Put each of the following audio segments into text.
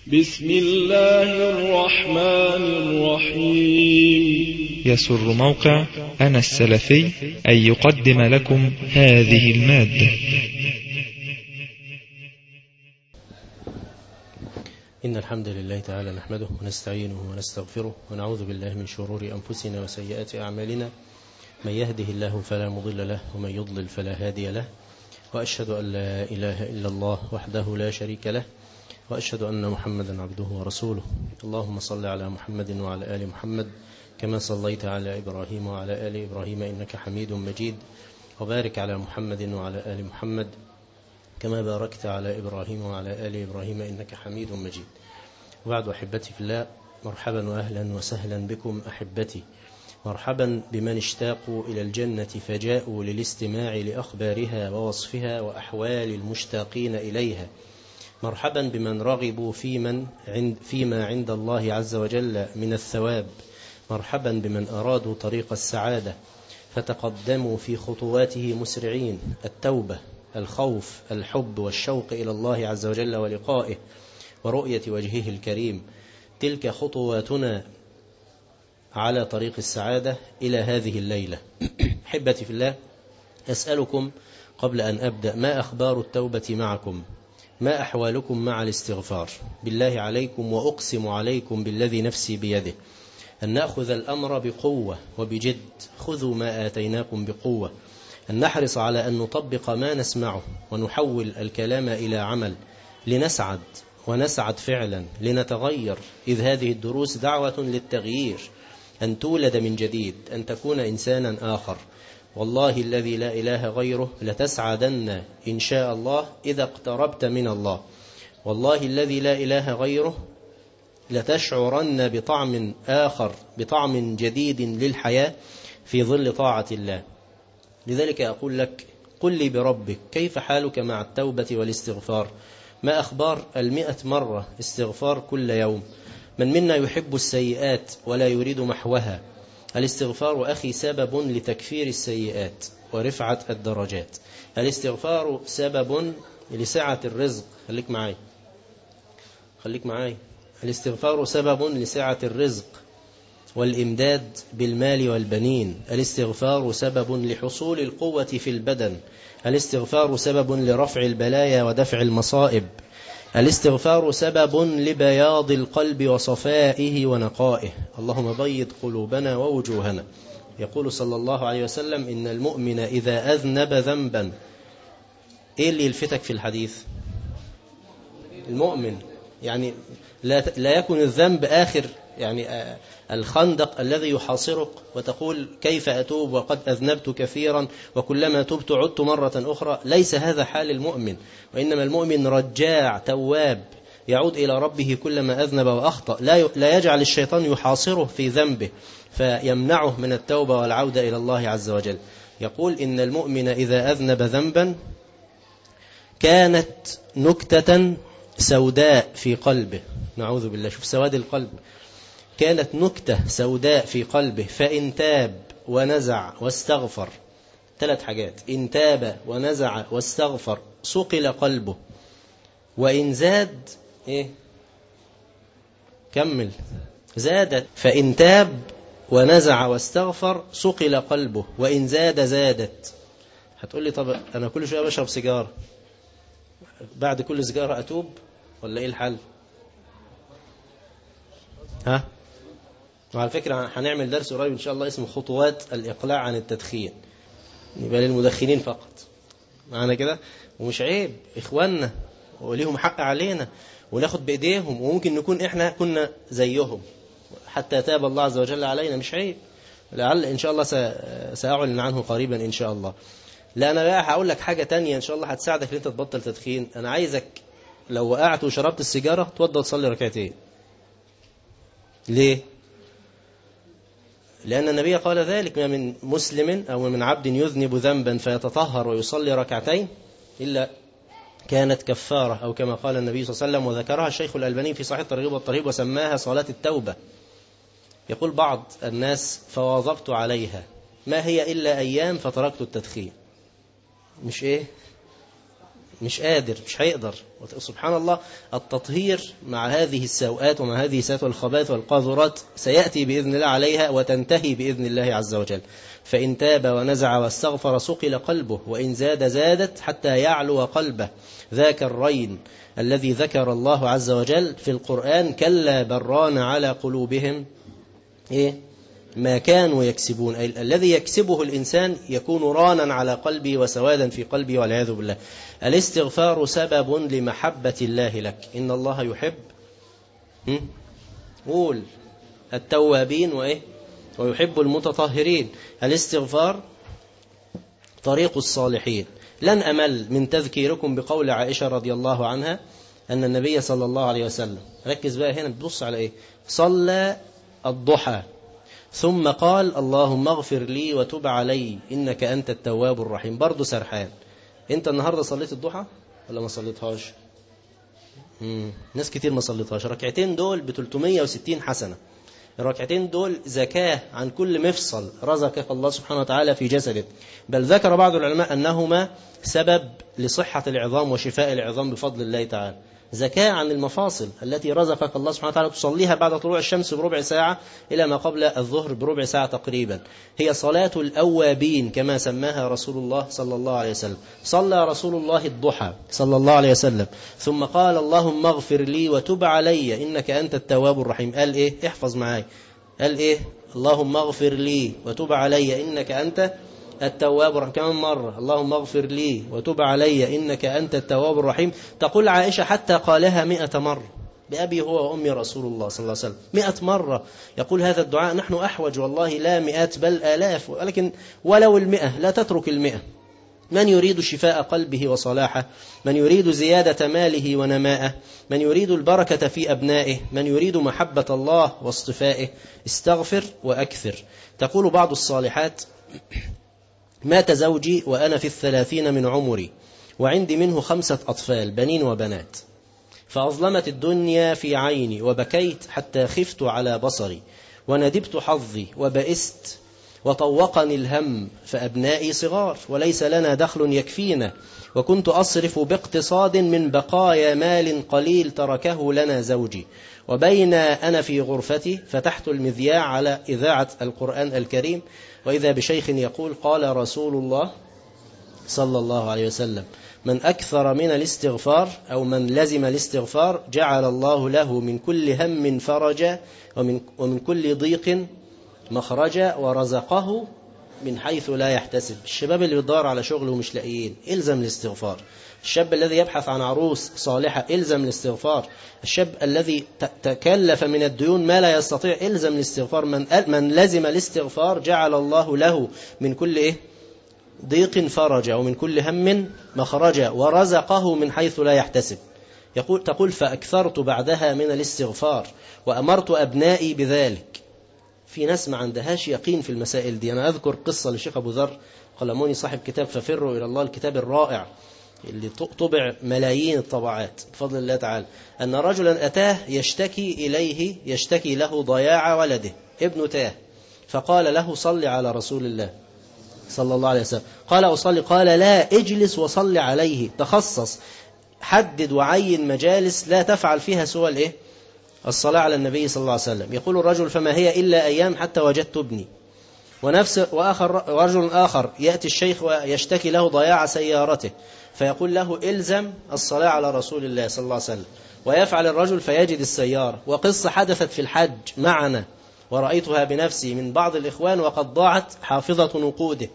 بسم الله الرحمن الرحيم يسر موقع أنا السلفي أن يقدم لكم هذه المادة إن الحمد لله تعالى نحمده ونستعينه ونستغفره ونعوذ بالله من شرور أنفسنا وسيئات أعمالنا من يهده الله فلا مضل له ومن يضلل فلا هادي له وأشهد أن لا إله إلا الله وحده لا شريك له وأشهد أن محمدا عبده ورسوله اللهم صل على محمد وعلى آل محمد كما صليت على إبراهيم وعلى آل إبراهيم إنك حميد مجيد وبارك على محمد وعلى آل محمد كما باركت على إبراهيم وعلى آل إبراهيم إنك حميد مجيد وبعد أحبتي في الله مرحبا وأهلا وسهلا بكم أحبتي مرحبا بمن اشتاقوا إلى الجنة فجاءوا للاستماع لأخبارها ووصفها وأحوال المشتاقين إليها مرحبا بمن رغبوا في من عند فيما عند الله عز وجل من الثواب مرحبا بمن أرادوا طريق السعادة فتقدموا في خطواته مسرعين التوبة الخوف الحب والشوق إلى الله عز وجل ولقائه ورؤية وجهه الكريم تلك خطواتنا على طريق السعادة إلى هذه الليلة حبتي في الله أسألكم قبل أن أبدأ ما أخبار التوبة معكم ما أحوالكم مع الاستغفار بالله عليكم وأقسم عليكم بالذي نفسي بيده أن نأخذ الأمر بقوة وبجد خذوا ما آتيناكم بقوة أن نحرص على أن نطبق ما نسمعه ونحول الكلام إلى عمل لنسعد ونسعد فعلا لنتغير إذ هذه الدروس دعوة للتغيير أن تولد من جديد أن تكون إنسانا آخر والله الذي لا إله غيره لتسعدن إن شاء الله إذا اقتربت من الله والله الذي لا إله غيره لتشعرن بطعم آخر بطعم جديد للحياة في ظل طاعة الله لذلك أقول لك قل لي بربك كيف حالك مع التوبة والاستغفار ما أخبار المئة مرة استغفار كل يوم من منا يحب السيئات ولا يريد محوها الاستغفار أخي سبب لتكفير السيئات ورفعة الدرجات الاستغفار سبب لسعة الرزق خليك معاي خليك معاي الاستغفار سبب لسعة الرزق والإمداد بالمال والبنين الاستغفار سبب لحصول القوة في البدن الاستغفار سبب لرفع البلايا ودفع المصائب الاستغفار سبب لبياض القلب وصفائه ونقائه اللهم بيض قلوبنا ووجوهنا يقول صلى الله عليه وسلم إن المؤمن إذا أذنب ذنبا إيه اللي يلفتك في الحديث المؤمن يعني لا, لا يكن الذنب آخر يعني الخندق الذي يحاصرك وتقول كيف أتوب وقد أذنبت كثيرا وكلما تبت عدت مرة أخرى ليس هذا حال المؤمن وإنما المؤمن رجاع تواب يعود إلى ربه كلما أذنب وأخطأ لا لا يجعل الشيطان يحاصره في ذنبه فيمنعه من التوبة والعودة إلى الله عز وجل يقول إن المؤمن إذا أذنب ذنبا كانت نكتة سوداء في قلبه نعوذ بالله شوف سواد القلب كانت نكتة سوداء في قلبه فإن تاب ونزع واستغفر ثلاث حاجات إن تاب ونزع واستغفر صقل قلبه وإن زاد إيه كمل زادت فإن تاب ونزع واستغفر صقل قلبه وإن زاد زادت هتقول لي طب أنا كل شوية بشرب سيجارة بعد كل سيجارة أتوب ولا إيه الحل ها وعلى فكرة هنعمل درس قريب إن شاء الله اسمه خطوات الإقلاع عن التدخين يبقى للمدخنين فقط معنا كده ومش عيب إخواننا وليهم حق علينا وناخد بإيديهم وممكن نكون إحنا كنا زيهم حتى تاب الله عز وجل علينا مش عيب لعل إن شاء الله سأعلن عنه قريبا إن شاء الله لا أنا بقى هقول لك حاجة تانية إن شاء الله هتساعدك إن أنت تبطل تدخين أنا عايزك لو وقعت وشربت السيجارة توضى تصلي ركعتين ليه لأن النبي قال ذلك ما من مسلم أو من عبد يذنب ذنبا فيتطهر ويصلي ركعتين إلا كانت كفارة أو كما قال النبي صلى الله عليه وسلم وذكرها الشيخ الألباني في صحيح الترغيب والترهيب وسماها صلاة التوبة يقول بعض الناس فواظبت عليها ما هي إلا أيام فتركت التدخين مش إيه مش قادر مش هيقدر سبحان الله التطهير مع هذه السوءات ومع هذه السوءات والخبائث والقاذورات سيأتي بإذن الله عليها وتنتهي بإذن الله عز وجل فإن تاب ونزع واستغفر صقل قلبه وإن زاد زادت حتى يعلو قلبه ذاك الرين الذي ذكر الله عز وجل في القرآن كلا بران على قلوبهم إيه ما كانوا يكسبون أي الذي يكسبه الإنسان يكون رانا على قلبي وسوادا في قلبي والعياذ بالله الاستغفار سبب لمحبة الله لك إن الله يحب قول التوابين وإيه ويحب المتطهرين الاستغفار طريق الصالحين لن أمل من تذكيركم بقول عائشة رضي الله عنها أن النبي صلى الله عليه وسلم ركز بقى هنا بتبص على إيه صلى الضحى ثم قال اللهم اغفر لي وتب علي إنك أنت التواب الرحيم برضو سرحان أنت النهاردة صليت الضحى ولا ما صليتهاش مم. ناس كتير ما صليتهاش ركعتين دول ب 360 حسنة الركعتين دول زكاة عن كل مفصل رزقك الله سبحانه وتعالى في جسدك بل ذكر بعض العلماء أنهما سبب لصحة العظام وشفاء العظام بفضل الله تعالى زكاة عن المفاصل التي رزقك الله سبحانه وتعالى تصليها بعد طلوع الشمس بربع ساعة إلى ما قبل الظهر بربع ساعة تقريبا هي صلاة الأوابين كما سماها رسول الله صلى الله عليه وسلم صلى رسول الله الضحى صلى الله عليه وسلم ثم قال اللهم اغفر لي وتب علي إنك أنت التواب الرحيم قال إيه احفظ معاي قال إيه اللهم اغفر لي وتب علي إنك أنت التواب الرحيم كمان مرة اللهم اغفر لي وتب علي إنك أنت التواب الرحيم تقول عائشة حتى قالها مئة مرة بأبي هو وأمي رسول الله صلى الله عليه وسلم مئة مرة يقول هذا الدعاء نحن أحوج والله لا مئات بل آلاف ولكن ولو المئة لا تترك المئة من يريد شفاء قلبه وصلاحه من يريد زيادة ماله ونماءه من يريد البركة في أبنائه من يريد محبة الله واصطفائه استغفر وأكثر تقول بعض الصالحات مات زوجي وأنا في الثلاثين من عمري وعندي منه خمسة أطفال بنين وبنات فأظلمت الدنيا في عيني وبكيت حتى خفت على بصري وندبت حظي وبئست وطوقني الهم فأبنائي صغار وليس لنا دخل يكفينا وكنت أصرف باقتصاد من بقايا مال قليل تركه لنا زوجي وبين أنا في غرفتي فتحت المذياع على إذاعة القرآن الكريم وإذا بشيخ يقول قال رسول الله صلى الله عليه وسلم من أكثر من الاستغفار أو من لزم الاستغفار جعل الله له من كل هم فرجا ومن, ومن كل ضيق مخرجا ورزقه من حيث لا يحتسب الشباب اللي بيدور على شغل ومش لاقيين الزم الاستغفار الشاب الذي يبحث عن عروس صالحة الزم الاستغفار الشاب الذي تكلف من الديون ما لا يستطيع الزم الاستغفار من, من لزم الاستغفار جعل الله له من كل إيه ضيق فرجا ومن كل هم مخرجا ورزقه من حيث لا يحتسب يقول تقول فأكثرت بعدها من الاستغفار وأمرت أبنائي بذلك في ناس ما عندهاش يقين في المسائل دي أنا أذكر قصة للشيخ أبو ذر قلموني صاحب كتاب ففروا إلى الله الكتاب الرائع اللي طبع ملايين الطبعات بفضل الله تعالى أن رجلا أتاه يشتكي إليه يشتكي له ضياع ولده ابن تاه فقال له صل على رسول الله صلى الله عليه وسلم قال أصلي قال لا اجلس وصل عليه تخصص حدد وعين مجالس لا تفعل فيها سوى الايه الصلاة على النبي صلى الله عليه وسلم يقول الرجل فما هي إلا أيام حتى وجدت ابني ونفس وآخر رجل آخر يأتي الشيخ ويشتكي له ضياع سيارته فيقول له إلزم الصلاة على رسول الله صلى الله عليه وسلم ويفعل الرجل فيجد السيارة وقصة حدثت في الحج معنا ورأيتها بنفسي من بعض الإخوان وقد ضاعت حافظة نقوده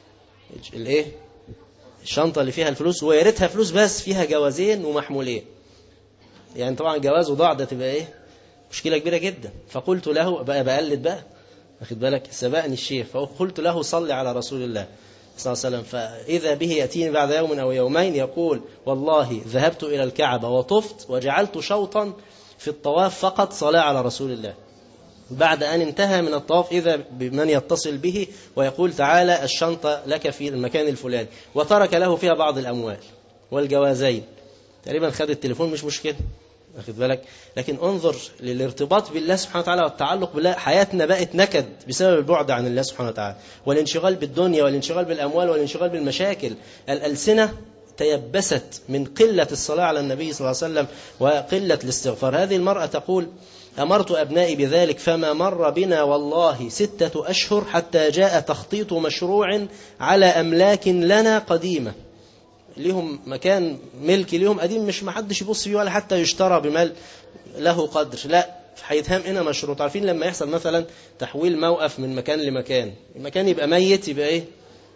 الايه الشنطة اللي فيها الفلوس ويا ريتها فلوس بس فيها جوازين ومحمولين يعني طبعا جواز وضاع ده تبقى ايه مشكلة كبيرة جدا فقلت له بقى بقلد بقى واخد بالك سبقني الشيخ فقلت له صل على رسول الله صلى الله عليه وسلم فإذا به يأتيني بعد يوم أو يومين يقول والله ذهبت إلى الكعبة وطفت وجعلت شوطا في الطواف فقط صلاة على رسول الله بعد أن انتهى من الطواف إذا بمن يتصل به ويقول تعالى الشنطة لك في المكان الفلاني وترك له فيها بعض الأموال والجوازين تقريبا خد التليفون مش مشكلة واخد بالك لكن انظر للارتباط بالله سبحانه وتعالى والتعلق بالله حياتنا بقت نكد بسبب البعد عن الله سبحانه وتعالى والانشغال بالدنيا والانشغال بالأموال والانشغال بالمشاكل الألسنة تيبست من قلة الصلاة على النبي صلى الله عليه وسلم وقلة الاستغفار هذه المرأة تقول أمرت أبنائي بذلك فما مر بنا والله ستة أشهر حتى جاء تخطيط مشروع على أملاك لنا قديمة ليهم مكان ملكي ليهم قديم مش محدش يبص فيه ولا حتى يشترى بمال له قدر لا هيتهم هنا مشروط عارفين لما يحصل مثلا تحويل موقف من مكان لمكان المكان يبقى ميت يبقى ايه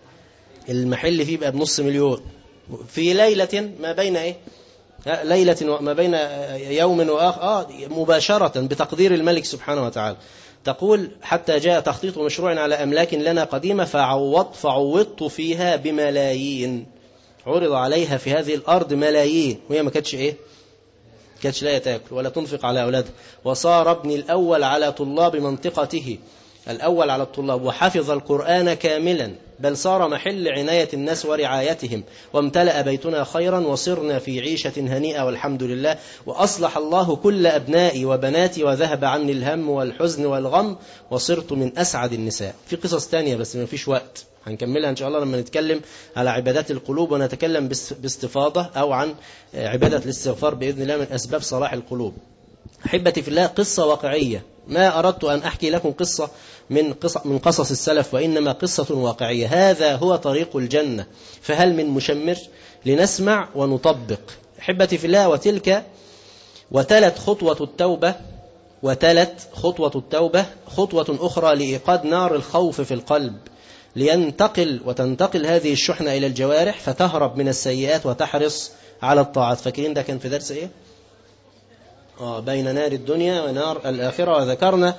المحل فيه يبقى بنص مليون في ليلة ما بين ايه ليلة ما بين يوم وآخر آه مباشرة بتقدير الملك سبحانه وتعالى تقول حتى جاء تخطيط مشروع على أملاك لنا قديمة فعوضت فعوضت فيها بملايين عرض عليها في هذه الأرض ملايين وهي ما كانتش إيه كانتش لا تاكل ولا تنفق على أولادها وصار ابني الأول على طلاب منطقته الأول على الطلاب وحفظ القرآن كاملا بل صار محل عناية الناس ورعايتهم وامتلأ بيتنا خيرا وصرنا في عيشة هنيئة والحمد لله وأصلح الله كل أبنائي وبناتي وذهب عني الهم والحزن والغم وصرت من أسعد النساء في قصص تانية بس ما فيش وقت هنكملها إن شاء الله لما نتكلم على عبادات القلوب ونتكلم باستفاضة أو عن عبادة الاستغفار بإذن الله من أسباب صلاح القلوب أحبتي في الله قصة واقعية ما أردت أن أحكي لكم قصة من قصص, من قصص السلف وإنما قصة واقعية هذا هو طريق الجنة فهل من مشمر لنسمع ونطبق أحبتي في الله وتلك وتلت خطوة التوبة وتلت خطوة التوبة خطوة أخرى لإيقاد نار الخوف في القلب لينتقل وتنتقل هذه الشحنة إلى الجوارح فتهرب من السيئات وتحرص على الطاعات فاكرين ده كان في درس إيه؟ آه بين نار الدنيا ونار الآخرة وذكرنا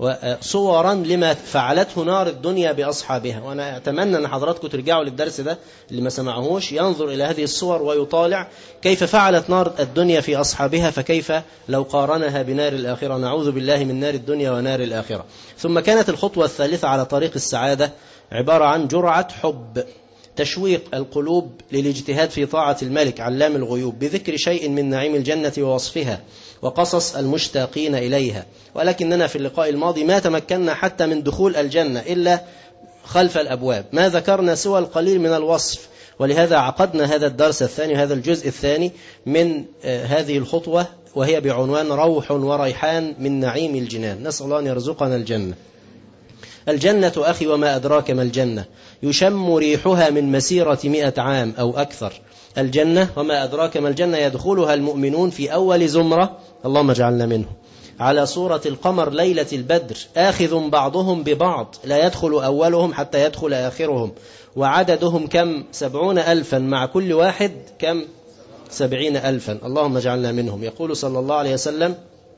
صورا لما فعلته نار الدنيا بأصحابها وأنا أتمنى أن حضراتكم ترجعوا للدرس ده اللي ما سمعهوش ينظر إلى هذه الصور ويطالع كيف فعلت نار الدنيا في أصحابها فكيف لو قارنها بنار الآخرة نعوذ بالله من نار الدنيا ونار الآخرة ثم كانت الخطوة الثالثة على طريق السعادة عبارة عن جرعة حب تشويق القلوب للاجتهاد في طاعة الملك علام الغيوب بذكر شيء من نعيم الجنة ووصفها وقصص المشتاقين إليها ولكننا في اللقاء الماضي ما تمكنا حتى من دخول الجنة إلا خلف الأبواب ما ذكرنا سوى القليل من الوصف ولهذا عقدنا هذا الدرس الثاني هذا الجزء الثاني من هذه الخطوة وهي بعنوان روح وريحان من نعيم الجنان نسأل الله أن يرزقنا الجنة الجنة أخي وما أدراك ما الجنة يشم ريحها من مسيرة مئة عام أو أكثر الجنة وما أدراك ما الجنة يدخلها المؤمنون في أول زمرة اللهم اجعلنا منه على صورة القمر ليلة البدر آخذ بعضهم ببعض لا يدخل أولهم حتى يدخل آخرهم وعددهم كم سبعون ألفا مع كل واحد كم سبعين ألفا اللهم اجعلنا منهم يقول صلى الله عليه وسلم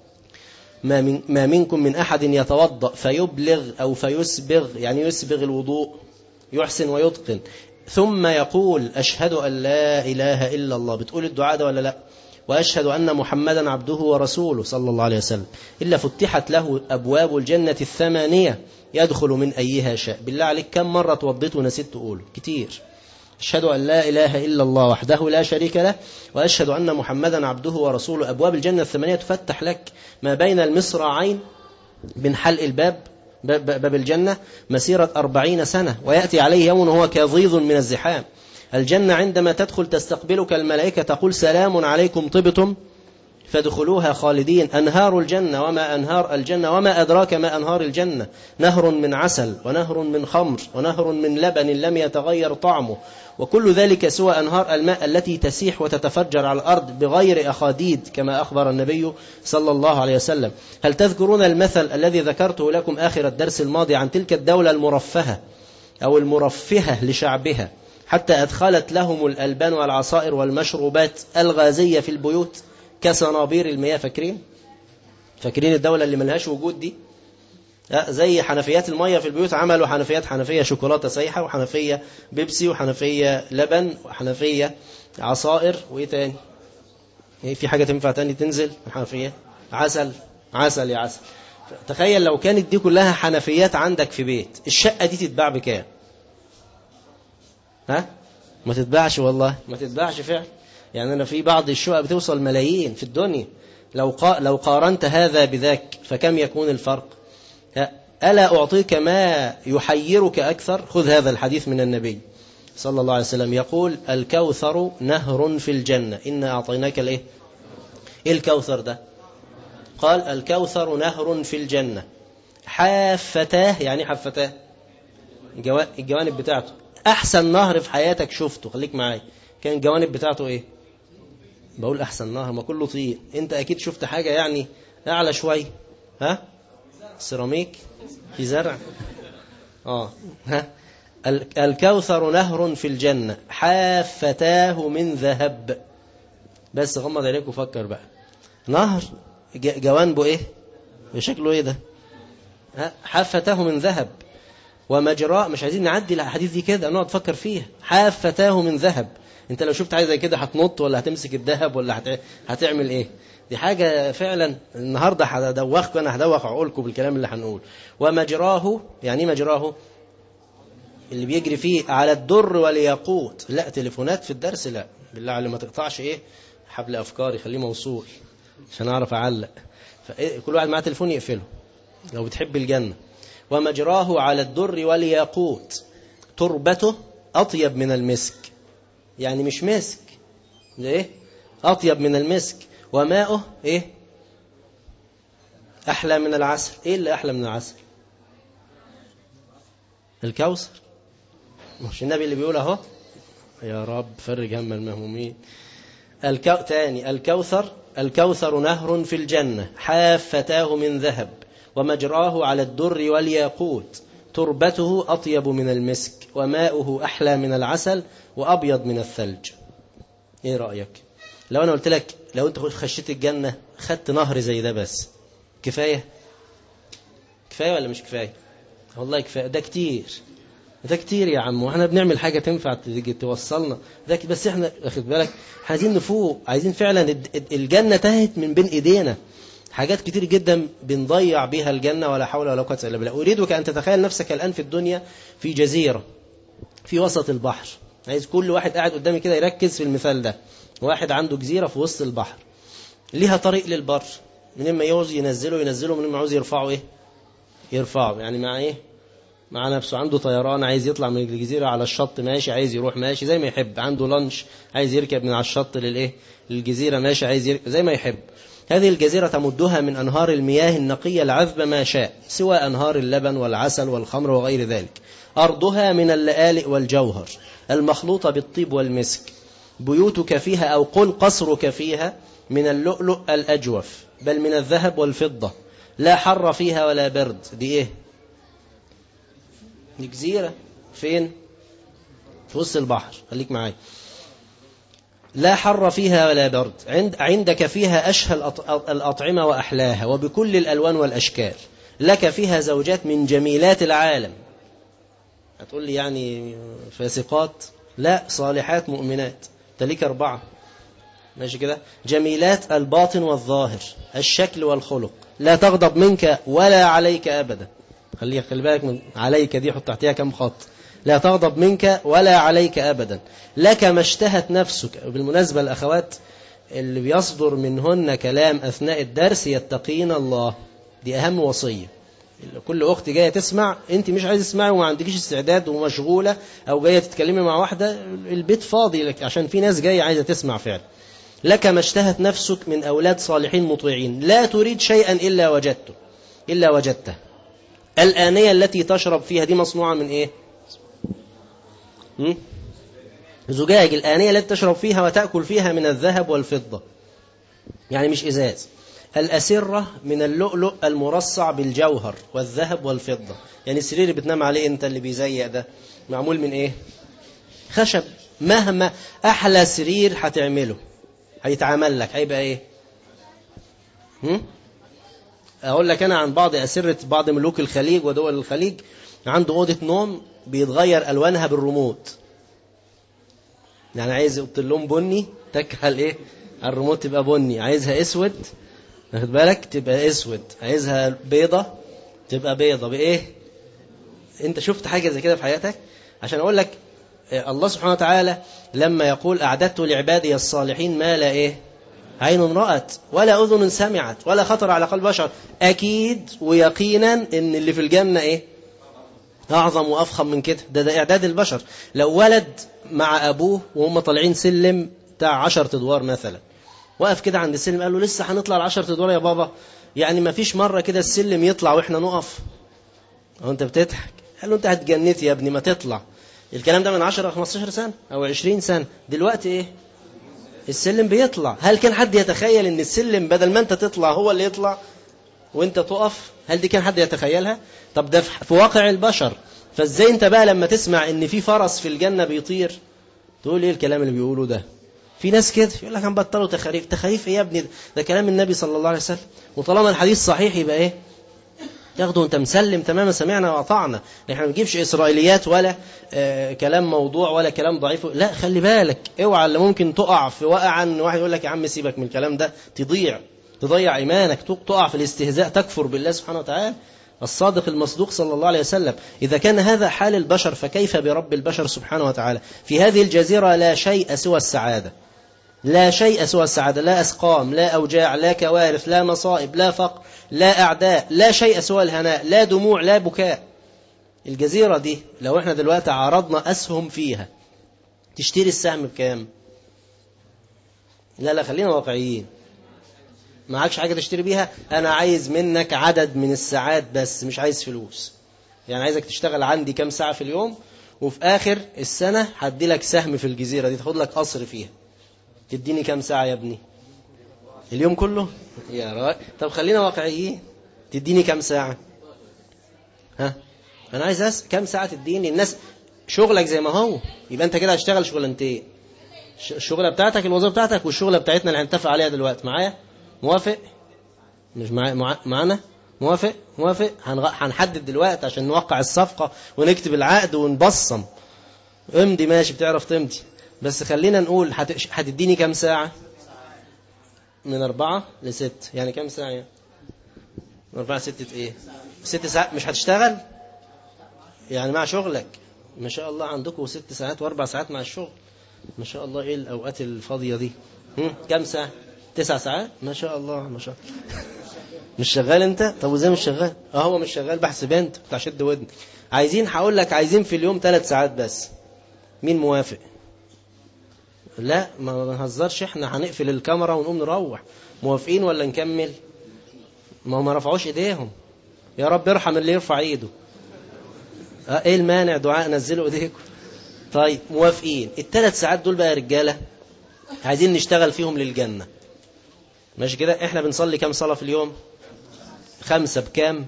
ما, من ما منكم من أحد يتوضأ فيبلغ أو فيسبغ يعني يسبغ الوضوء يحسن ويتقن ثم يقول أشهد أن لا إله إلا الله بتقول الدعاء ده ولا لا وأشهد أن محمدا عبده ورسوله صلى الله عليه وسلم إلا فتحت له أبواب الجنة الثمانية يدخل من أيها شاء بالله عليك كم مرة توضيت ونسيت تقوله كتير أشهد أن لا إله إلا الله وحده لا شريك له وأشهد أن محمدا عبده ورسوله أبواب الجنة الثمانية تفتح لك ما بين المصراعين من حلق الباب باب الجنة مسيرة أربعين سنة ويأتي عليه يوم وهو كظيظ من الزحام الجنة عندما تدخل تستقبلك الملائكة تقول سلام عليكم طبتم فادخلوها خالدين أنهار الجنة وما أنهار الجنة وما أدراك ما أنهار الجنة نهر من عسل ونهر من خمر ونهر من لبن لم يتغير طعمه وكل ذلك سوى أنهار الماء التي تسيح وتتفجر على الأرض بغير أخاديد كما أخبر النبي صلى الله عليه وسلم هل تذكرون المثل الذي ذكرته لكم آخر الدرس الماضي عن تلك الدولة المرفهة أو المرفهة لشعبها حتى أدخلت لهم الألبان والعصائر والمشروبات الغازية في البيوت كصنابير المياه فاكرين فاكرين الدولة اللي ملهاش وجود دي زي حنفيات المية في البيوت عملوا حنفيات حنفية شوكولاتة سايحة وحنفية بيبسي وحنفية لبن وحنفية عصائر وايه تاني في حاجة تنفع تاني تنزل حنفية عسل عسل يا عسل تخيل لو كانت دي كلها حنفيات عندك في بيت الشقة دي تتباع بكام ها ما تتباعش والله ما تتباعش فعلا يعني أنا في بعض الشقق بتوصل ملايين في الدنيا لو قا لو قارنت هذا بذاك فكم يكون الفرق ألا أعطيك ما يحيرك أكثر خذ هذا الحديث من النبي صلى الله عليه وسلم يقول الكوثر نهر في الجنة إنا أعطيناك الإيه إيه الكوثر ده قال الكوثر نهر في الجنة حافتاه يعني حفتاه الجوانب بتاعته أحسن نهر في حياتك شفته خليك معايا كان الجوانب بتاعته إيه بقول أحسن نهر ما كله طين أنت أكيد شفت حاجة يعني أعلى شوي ها سيراميك في زرع آه ها الكوثر نهر في الجنة حافتاه من ذهب بس غمض عليك وفكر بقى نهر جوانبه ايه شكله ايه ده حافتاه من ذهب ومجراء مش عايزين نعدي الحديث دي كده نقعد نفكر فيها حافتاه من ذهب انت لو شفت حاجه زي كده هتنط ولا هتمسك الذهب ولا هت... هتعمل ايه دي حاجة فعلا النهاردة هدوخكم أنا هدوخ عقولكم بالكلام اللي هنقول ومجراه يعني مجراه اللي بيجري فيه على الدر والياقوت لا تليفونات في الدرس لا بالله على ما تقطعش ايه حبل افكاري خليه موصول عشان اعرف اعلق كل واحد معاه تليفون يقفله لو بتحب الجنة ومجراه على الدر والياقوت تربته أطيب من المسك يعني مش مسك ده ايه أطيب من المسك وماؤه ايه أحلى من العسل ايه اللي أحلى من العسل الكوثر مش النبي اللي بيقول اهو يا رب فرج هم المهمومين الكو... تاني الكوثر الكوثر نهر في الجنة حافتاه من ذهب ومجراه على الدر والياقوت تربته أطيب من المسك وماؤه أحلى من العسل وأبيض من الثلج إيه رأيك لو أنا قلت لك لو أنت خشيت الجنة خدت نهر زي ده بس كفاية كفاية ولا مش كفاية والله كفاية ده كتير ده كتير يا عم واحنا بنعمل حاجة تنفع توصلنا ده بس احنا واخد بالك عايزين نفوق عايزين فعلا الجنة تهت من بين ايدينا حاجات كتير جدا بنضيع بيها الجنة ولا حول ولا قوة إلا بالله أريدك أن تتخيل نفسك الآن في الدنيا في جزيرة في وسط البحر عايز كل واحد قاعد قدامي كده يركز في المثال ده واحد عنده جزيرة في وسط البحر ليها طريق للبر من ما يعوز ينزله ينزله من ما يعوز يرفعه ايه يرفعه يعني مع ايه مع نفسه عنده طيران عايز يطلع من الجزيرة على الشط ماشي عايز يروح ماشي زي ما يحب عنده لانش عايز يركب من على الشط للايه للجزيرة ماشي عايز يركب زي ما يحب هذه الجزيرة تمدها من أنهار المياه النقية العذبة ما شاء سوى أنهار اللبن والعسل والخمر وغير ذلك أرضها من اللآلئ والجوهر المخلوطة بالطيب والمسك بيوتك فيها أو قل قصرك فيها من اللؤلؤ الأجوف بل من الذهب والفضة لا حر فيها ولا برد دي إيه دي جزيرة فين في وسط البحر خليك معايا لا حر فيها ولا برد عند عندك فيها أشهى الأطعمة وأحلاها وبكل الألوان والأشكال لك فيها زوجات من جميلات العالم هتقول لي يعني فاسقات لا صالحات مؤمنات تليك أربعة ماشي كده جميلات الباطن والظاهر الشكل والخلق لا تغضب منك ولا عليك أبدا خلي خلي بالك من عليك دي حط تحتها كم خط لا تغضب منك ولا عليك أبدا لك ما اشتهت نفسك بالمناسبة الأخوات اللي بيصدر منهن كلام أثناء الدرس يتقين الله دي أهم وصية كل أخت جاية تسمع أنت مش عايز تسمعي وما عندكيش استعداد ومشغولة أو جاية تتكلمي مع واحدة البيت فاضي لك عشان في ناس جاية عايزة تسمع فعلا لك ما اشتهت نفسك من أولاد صالحين مطيعين لا تريد شيئا إلا وجدته إلا وجدته الآنية التي تشرب فيها دي مصنوعة من إيه زجاج الآنية التي تشرب فيها وتأكل فيها من الذهب والفضة يعني مش إزاز الأسرة من اللؤلؤ المرصع بالجوهر والذهب والفضة يعني السرير اللي بتنام عليه أنت اللي بيزيق ده معمول من إيه خشب مهما أحلى سرير هتعمله هيتعمل لك هيبقى إيه هم؟ أقول لك أنا عن بعض أسرة بعض ملوك الخليج ودول الخليج عنده أوضة نوم بيتغير ألوانها بالريموت يعني عايز اوضه اللون بني تكره الايه الريموت تبقى بني عايزها اسود واخد بالك تبقى اسود عايزها بيضه تبقى بيضه بايه انت شفت حاجه زي كده في حياتك عشان اقول لك الله سبحانه وتعالى لما يقول اعددت لعبادي الصالحين ما لا ايه عين رأت ولا أذن سمعت ولا خطر على قلب بشر أكيد ويقينا إن اللي في الجنة إيه أعظم وأفخم من كده ده ده إعداد البشر لو ولد مع أبوه وهم طالعين سلم بتاع عشرة أدوار مثلا وقف كده عند السلم قال له لسه هنطلع العشرة أدوار يا بابا يعني ما فيش مرة كده السلم يطلع وإحنا نقف هو أنت بتضحك قال له أنت هتجنتي يا ابني ما تطلع الكلام ده من 10 أو 15 سنة أو 20 سنة دلوقتي إيه السلم بيطلع هل كان حد يتخيل ان السلم بدل ما انت تطلع هو اللي يطلع وانت تقف هل دي كان حد يتخيلها طب ده في واقع البشر فازاي انت بقى لما تسمع ان في فرس في الجنة بيطير تقول ايه الكلام اللي بيقوله ده في ناس كده يقول لك هنبطلوا تخاريف تخاريف ايه يا ابني ده كلام النبي صلى الله عليه وسلم وطالما الحديث صحيح يبقى ايه ياخده انت مسلم تماما سمعنا واطعنا احنا ما بنجيبش اسرائيليات ولا آه كلام موضوع ولا كلام ضعيف لا خلي بالك اوعى اللي ممكن تقع في وقعا واحد يقول لك يا عم سيبك من الكلام ده تضيع تضيع ايمانك تقع في الاستهزاء تكفر بالله سبحانه وتعالى الصادق المصدوق صلى الله عليه وسلم إذا كان هذا حال البشر فكيف برب البشر سبحانه وتعالى في هذه الجزيرة لا شيء سوى السعادة لا شيء سوى السعادة لا أسقام لا أوجاع لا كوارث لا مصائب لا فقر لا أعداء لا شيء سوى الهناء لا دموع لا بكاء الجزيرة دي لو احنا دلوقتي عرضنا أسهم فيها تشتري السهم بكام لا لا خلينا واقعيين معكش حاجة تشتري بيها أنا عايز منك عدد من الساعات بس مش عايز فلوس يعني عايزك تشتغل عندي كام ساعة في اليوم وفي آخر السنة هدي لك سهم في الجزيرة دي تاخد لك قصر فيها تديني كام ساعة يا ابني اليوم كله يا راجل طب خلينا واقعيين تديني كام ساعة ها انا عايز أس... كام ساعة تديني الناس شغلك زي ما هو يبقى انت كده هتشتغل شغلانتين الشغلة بتاعتك الوظيفة بتاعتك والشغلة بتاعتنا اللي هنتفق عليها دلوقتي معايا موافق مش معايا مع... معانا موافق موافق هنغ... هنحدد دلوقتي عشان نوقع الصفقة ونكتب العقد ونبصم امضي ماشي بتعرف تمضي بس خلينا نقول هت... هتديني كام ساعة من أربعة لست يعني كام ساعة يعني؟ من أربعة ستة إيه ست ساعات مش هتشتغل يعني مع شغلك ما شاء الله عندكم ست ساعات وأربع ساعات مع الشغل ما شاء الله إيه الأوقات الفاضية دي هم؟ كام ساعة تسع ساعات ما شاء الله ما شاء الله مش شغال انت طب وازاي مش شغال اه هو مش شغال بحث بنت بتاع شد ودن عايزين هقول لك عايزين في اليوم ثلاث ساعات بس مين موافق لا ما نهزرش احنا هنقفل الكاميرا ونقوم نروح موافقين ولا نكمل ما هم ما رفعوش ايديهم يا رب ارحم اللي يرفع ايده اه ايه المانع دعاء نزلوا ايديكم طيب موافقين الثلاث ساعات دول بقى يا رجاله عايزين نشتغل فيهم للجنه ماشي كده احنا بنصلي كام صلاه في اليوم خمسه بكام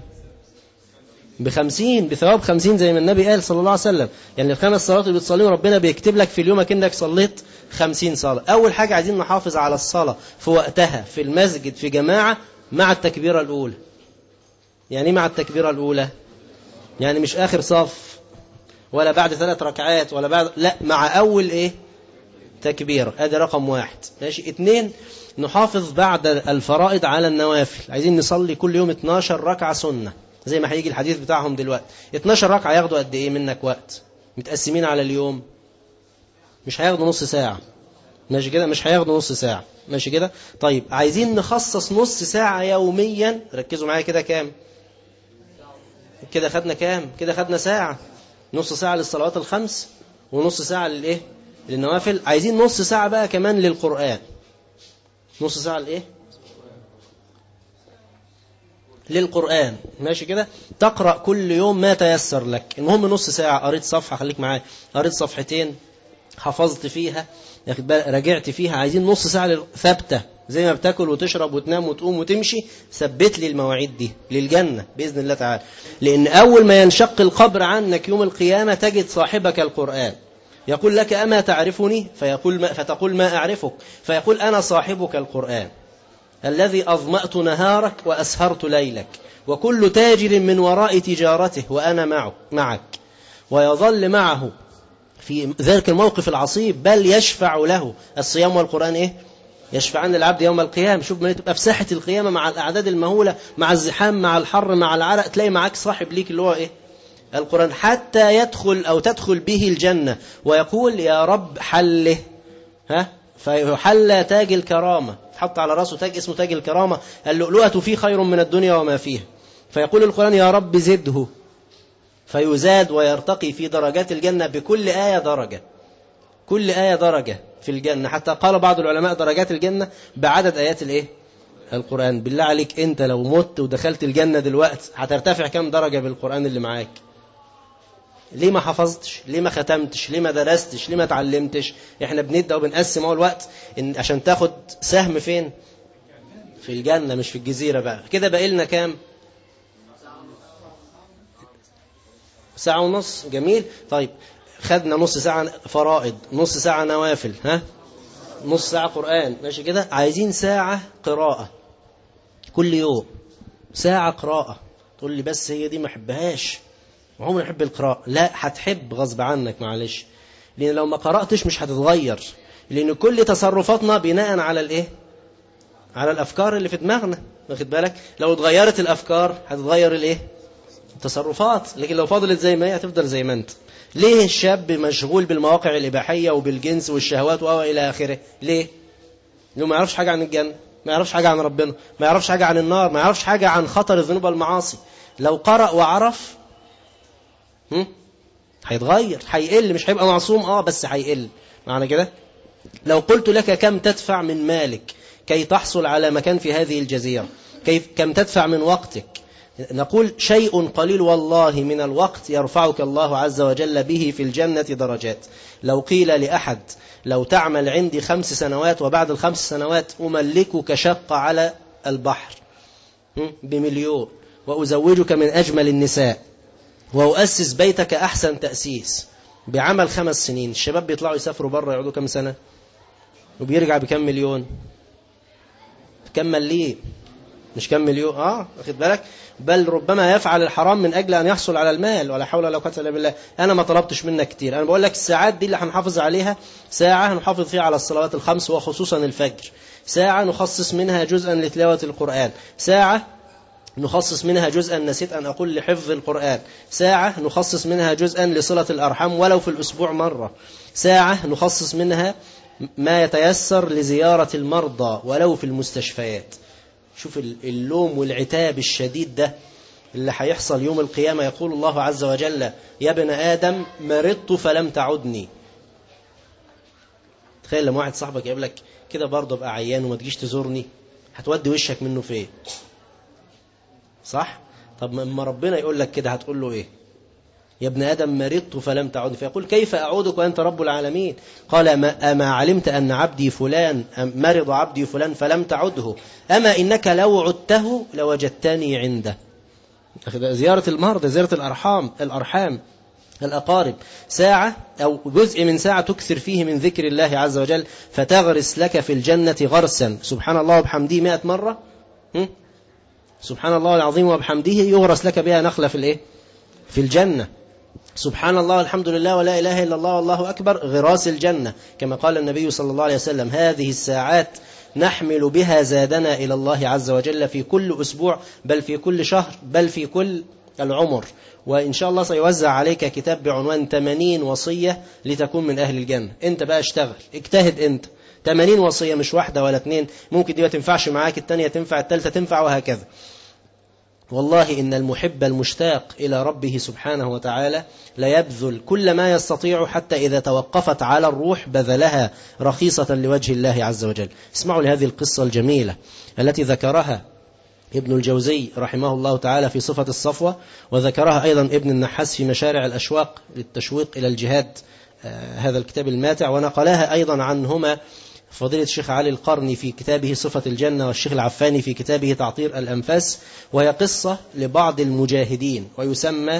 بخمسين بثواب خمسين زي ما النبي قال صلى الله عليه وسلم يعني الخمس صلوات اللي بتصليهم ربنا بيكتب لك في اليوم كأنك صليت خمسين صلاة أول حاجة عايزين نحافظ على الصلاة في وقتها في المسجد في جماعة مع التكبيرة الأولى يعني مع التكبيرة الأولى يعني مش آخر صف ولا بعد ثلاث ركعات ولا بعد لا مع أول إيه تكبيرة ادي رقم واحد ماشي اتنين نحافظ بعد الفرائض على النوافل عايزين نصلي كل يوم 12 ركعة سنة زي ما هيجي الحديث بتاعهم دلوقتي 12 ركعة ياخدوا قد ايه منك وقت متقسمين على اليوم مش هياخدوا نص ساعة ماشي كده مش هياخدوا نص ساعة ماشي كده طيب عايزين نخصص نص ساعة يوميا ركزوا معايا كده كام كده خدنا كام كده خدنا ساعة نص ساعة للصلوات الخمس ونص ساعة للايه للنوافل عايزين نص ساعة بقى كمان للقرآن نص ساعة لإيه للقرآن ماشي كده تقرأ كل يوم ما تيسر لك المهم نص ساعة قريت صفحة خليك معايا قريت صفحتين حفظت فيها راجعت فيها عايزين نص ساعة ثابتة زي ما بتاكل وتشرب وتنام وتقوم وتمشي ثبت لي المواعيد دي للجنة بإذن الله تعالى لأن أول ما ينشق القبر عنك يوم القيامة تجد صاحبك القرآن يقول لك أما تعرفني فيقول ما فتقول ما أعرفك فيقول أنا صاحبك القرآن الذي أظمأت نهارك وأسهرت ليلك وكل تاجر من وراء تجارته وأنا معك, معك ويظل معه في ذلك الموقف العصيب بل يشفع له الصيام والقرآن إيه يشفعان للعبد يوم القيامة شوف ما تبقى في ساحة القيامة مع الأعداد المهولة مع الزحام مع الحر مع العرق تلاقي معاك صاحب ليك اللي هو إيه القرآن حتى يدخل أو تدخل به الجنة ويقول يا رب حله ها فيحلى تاج الكرامة حط على رأسه تاج اسمه تاج الكرامة اللؤلؤة فيه خير من الدنيا وما فيها فيقول القرآن يا رب زده فيزاد ويرتقي في درجات الجنة بكل آية درجة كل آية درجة في الجنة حتى قال بعض العلماء درجات الجنة بعدد آيات الإيه؟ القرآن بالله عليك أنت لو مت ودخلت الجنة دلوقتي هترتفع كم درجة بالقرآن اللي معاك ليه ما حفظتش ليه ما ختمتش ليه ما درستش ليه ما تعلمتش احنا بنبدا وبنقسم اهو الوقت إن عشان تاخد سهم فين في الجنة مش في الجزيرة بقى كده باقي لنا كام ساعة ونص جميل طيب خدنا نص ساعة فرائض نص ساعة نوافل ها نص ساعة قرآن ماشي كده عايزين ساعة قراءة كل يوم ساعة قراءة تقول لي بس هي دي ما احبهاش عمري احب القراءة لا هتحب غصب عنك معلش لان لو ما قرأتش مش هتتغير لان كل تصرفاتنا بناء على الايه على الافكار اللي في دماغنا واخد بالك لو اتغيرت الافكار هتتغير الايه التصرفات لكن لو فضلت زي ما هي هتفضل زي ما انت ليه الشاب مشغول بالمواقع الإباحية وبالجنس والشهوات وإلى آخره ليه لو ما يعرفش حاجة عن الجنة ما يعرفش حاجة عن ربنا ما يعرفش حاجة عن النار ما يعرفش حاجة عن خطر الذنوب والمعاصي لو قرأ وعرف هم؟ هيتغير هيقل مش هيبقى معصوم اه بس هيقل معنى كده لو قلت لك كم تدفع من مالك كي تحصل على مكان في هذه الجزيرة كيف كم تدفع من وقتك نقول شيء قليل والله من الوقت يرفعك الله عز وجل به في الجنة درجات لو قيل لأحد لو تعمل عندي خمس سنوات وبعد الخمس سنوات أملكك شقة على البحر بمليون وأزوجك من أجمل النساء وأؤسس بيتك أحسن تأسيس بعمل خمس سنين الشباب بيطلعوا يسافروا بره يقعدوا كم سنة وبيرجع بكم مليون كم مليم مش كم مليون اه واخد بالك بل ربما يفعل الحرام من اجل ان يحصل على المال ولا حول ولا قوه الا بالله انا ما طلبتش منك كتير انا بقول لك الساعات دي اللي هنحافظ عليها ساعه هنحافظ فيها على الصلوات الخمس وخصوصا الفجر ساعه نخصص منها جزءا لتلاوه القران ساعه نخصص منها جزءا نسيت أن أقول لحفظ القرآن ساعة نخصص منها جزءا لصلة الأرحام ولو في الأسبوع مرة ساعة نخصص منها ما يتيسر لزيارة المرضى ولو في المستشفيات شوف اللوم والعتاب الشديد ده اللي هيحصل يوم القيامة يقول الله عز وجل يا ابن آدم مرضت فلم تعدني تخيل لما واحد صاحبك يقول لك كده برضه ابقى عيان وما تجيش تزورني هتودي وشك منه فين صح طب لما ربنا يقول لك كده هتقول له ايه يا ابن آدم مرضت فلم تعودني فيقول كيف أعودك وأنت رب العالمين قال أما, أما علمت أن عبدي فلان مرض عبدي فلان فلم تعده أما إنك لو عدته لوجدتني عنده زيارة المرضى زيارة الأرحام الأرحام الأقارب ساعة أو جزء من ساعة تكثر فيه من ذكر الله عز وجل فتغرس لك في الجنة غرسا سبحان الله وبحمده مئة مرة م? سبحان الله العظيم وبحمده يغرس لك بها نخلة في الإيه؟ في الجنة سبحان الله الحمد لله ولا إله إلا الله والله أكبر غراس الجنة كما قال النبي صلى الله عليه وسلم هذه الساعات نحمل بها زادنا إلى الله عز وجل في كل أسبوع بل في كل شهر بل في كل العمر وإن شاء الله سيوزع عليك كتاب بعنوان 80 وصية لتكون من أهل الجنة أنت بقى اشتغل اجتهد أنت 80 وصية مش واحدة ولا اتنين ممكن دي ما تنفعش معاك التانية تنفع التالتة تنفع وهكذا والله إن المحب المشتاق إلى ربه سبحانه وتعالى ليبذل كل ما يستطيع حتى إذا توقفت على الروح بذلها رخيصة لوجه الله عز وجل اسمعوا لهذه القصة الجميلة التي ذكرها ابن الجوزي رحمه الله تعالى في صفة الصفوة وذكرها أيضا ابن النحاس في مشارع الأشواق للتشويق إلى الجهاد هذا الكتاب الماتع ونقلها أيضا عنهما فضيلة الشيخ علي القرني في كتابه صفة الجنة والشيخ العفاني في كتابه تعطير الأنفاس وهي قصة لبعض المجاهدين ويسمى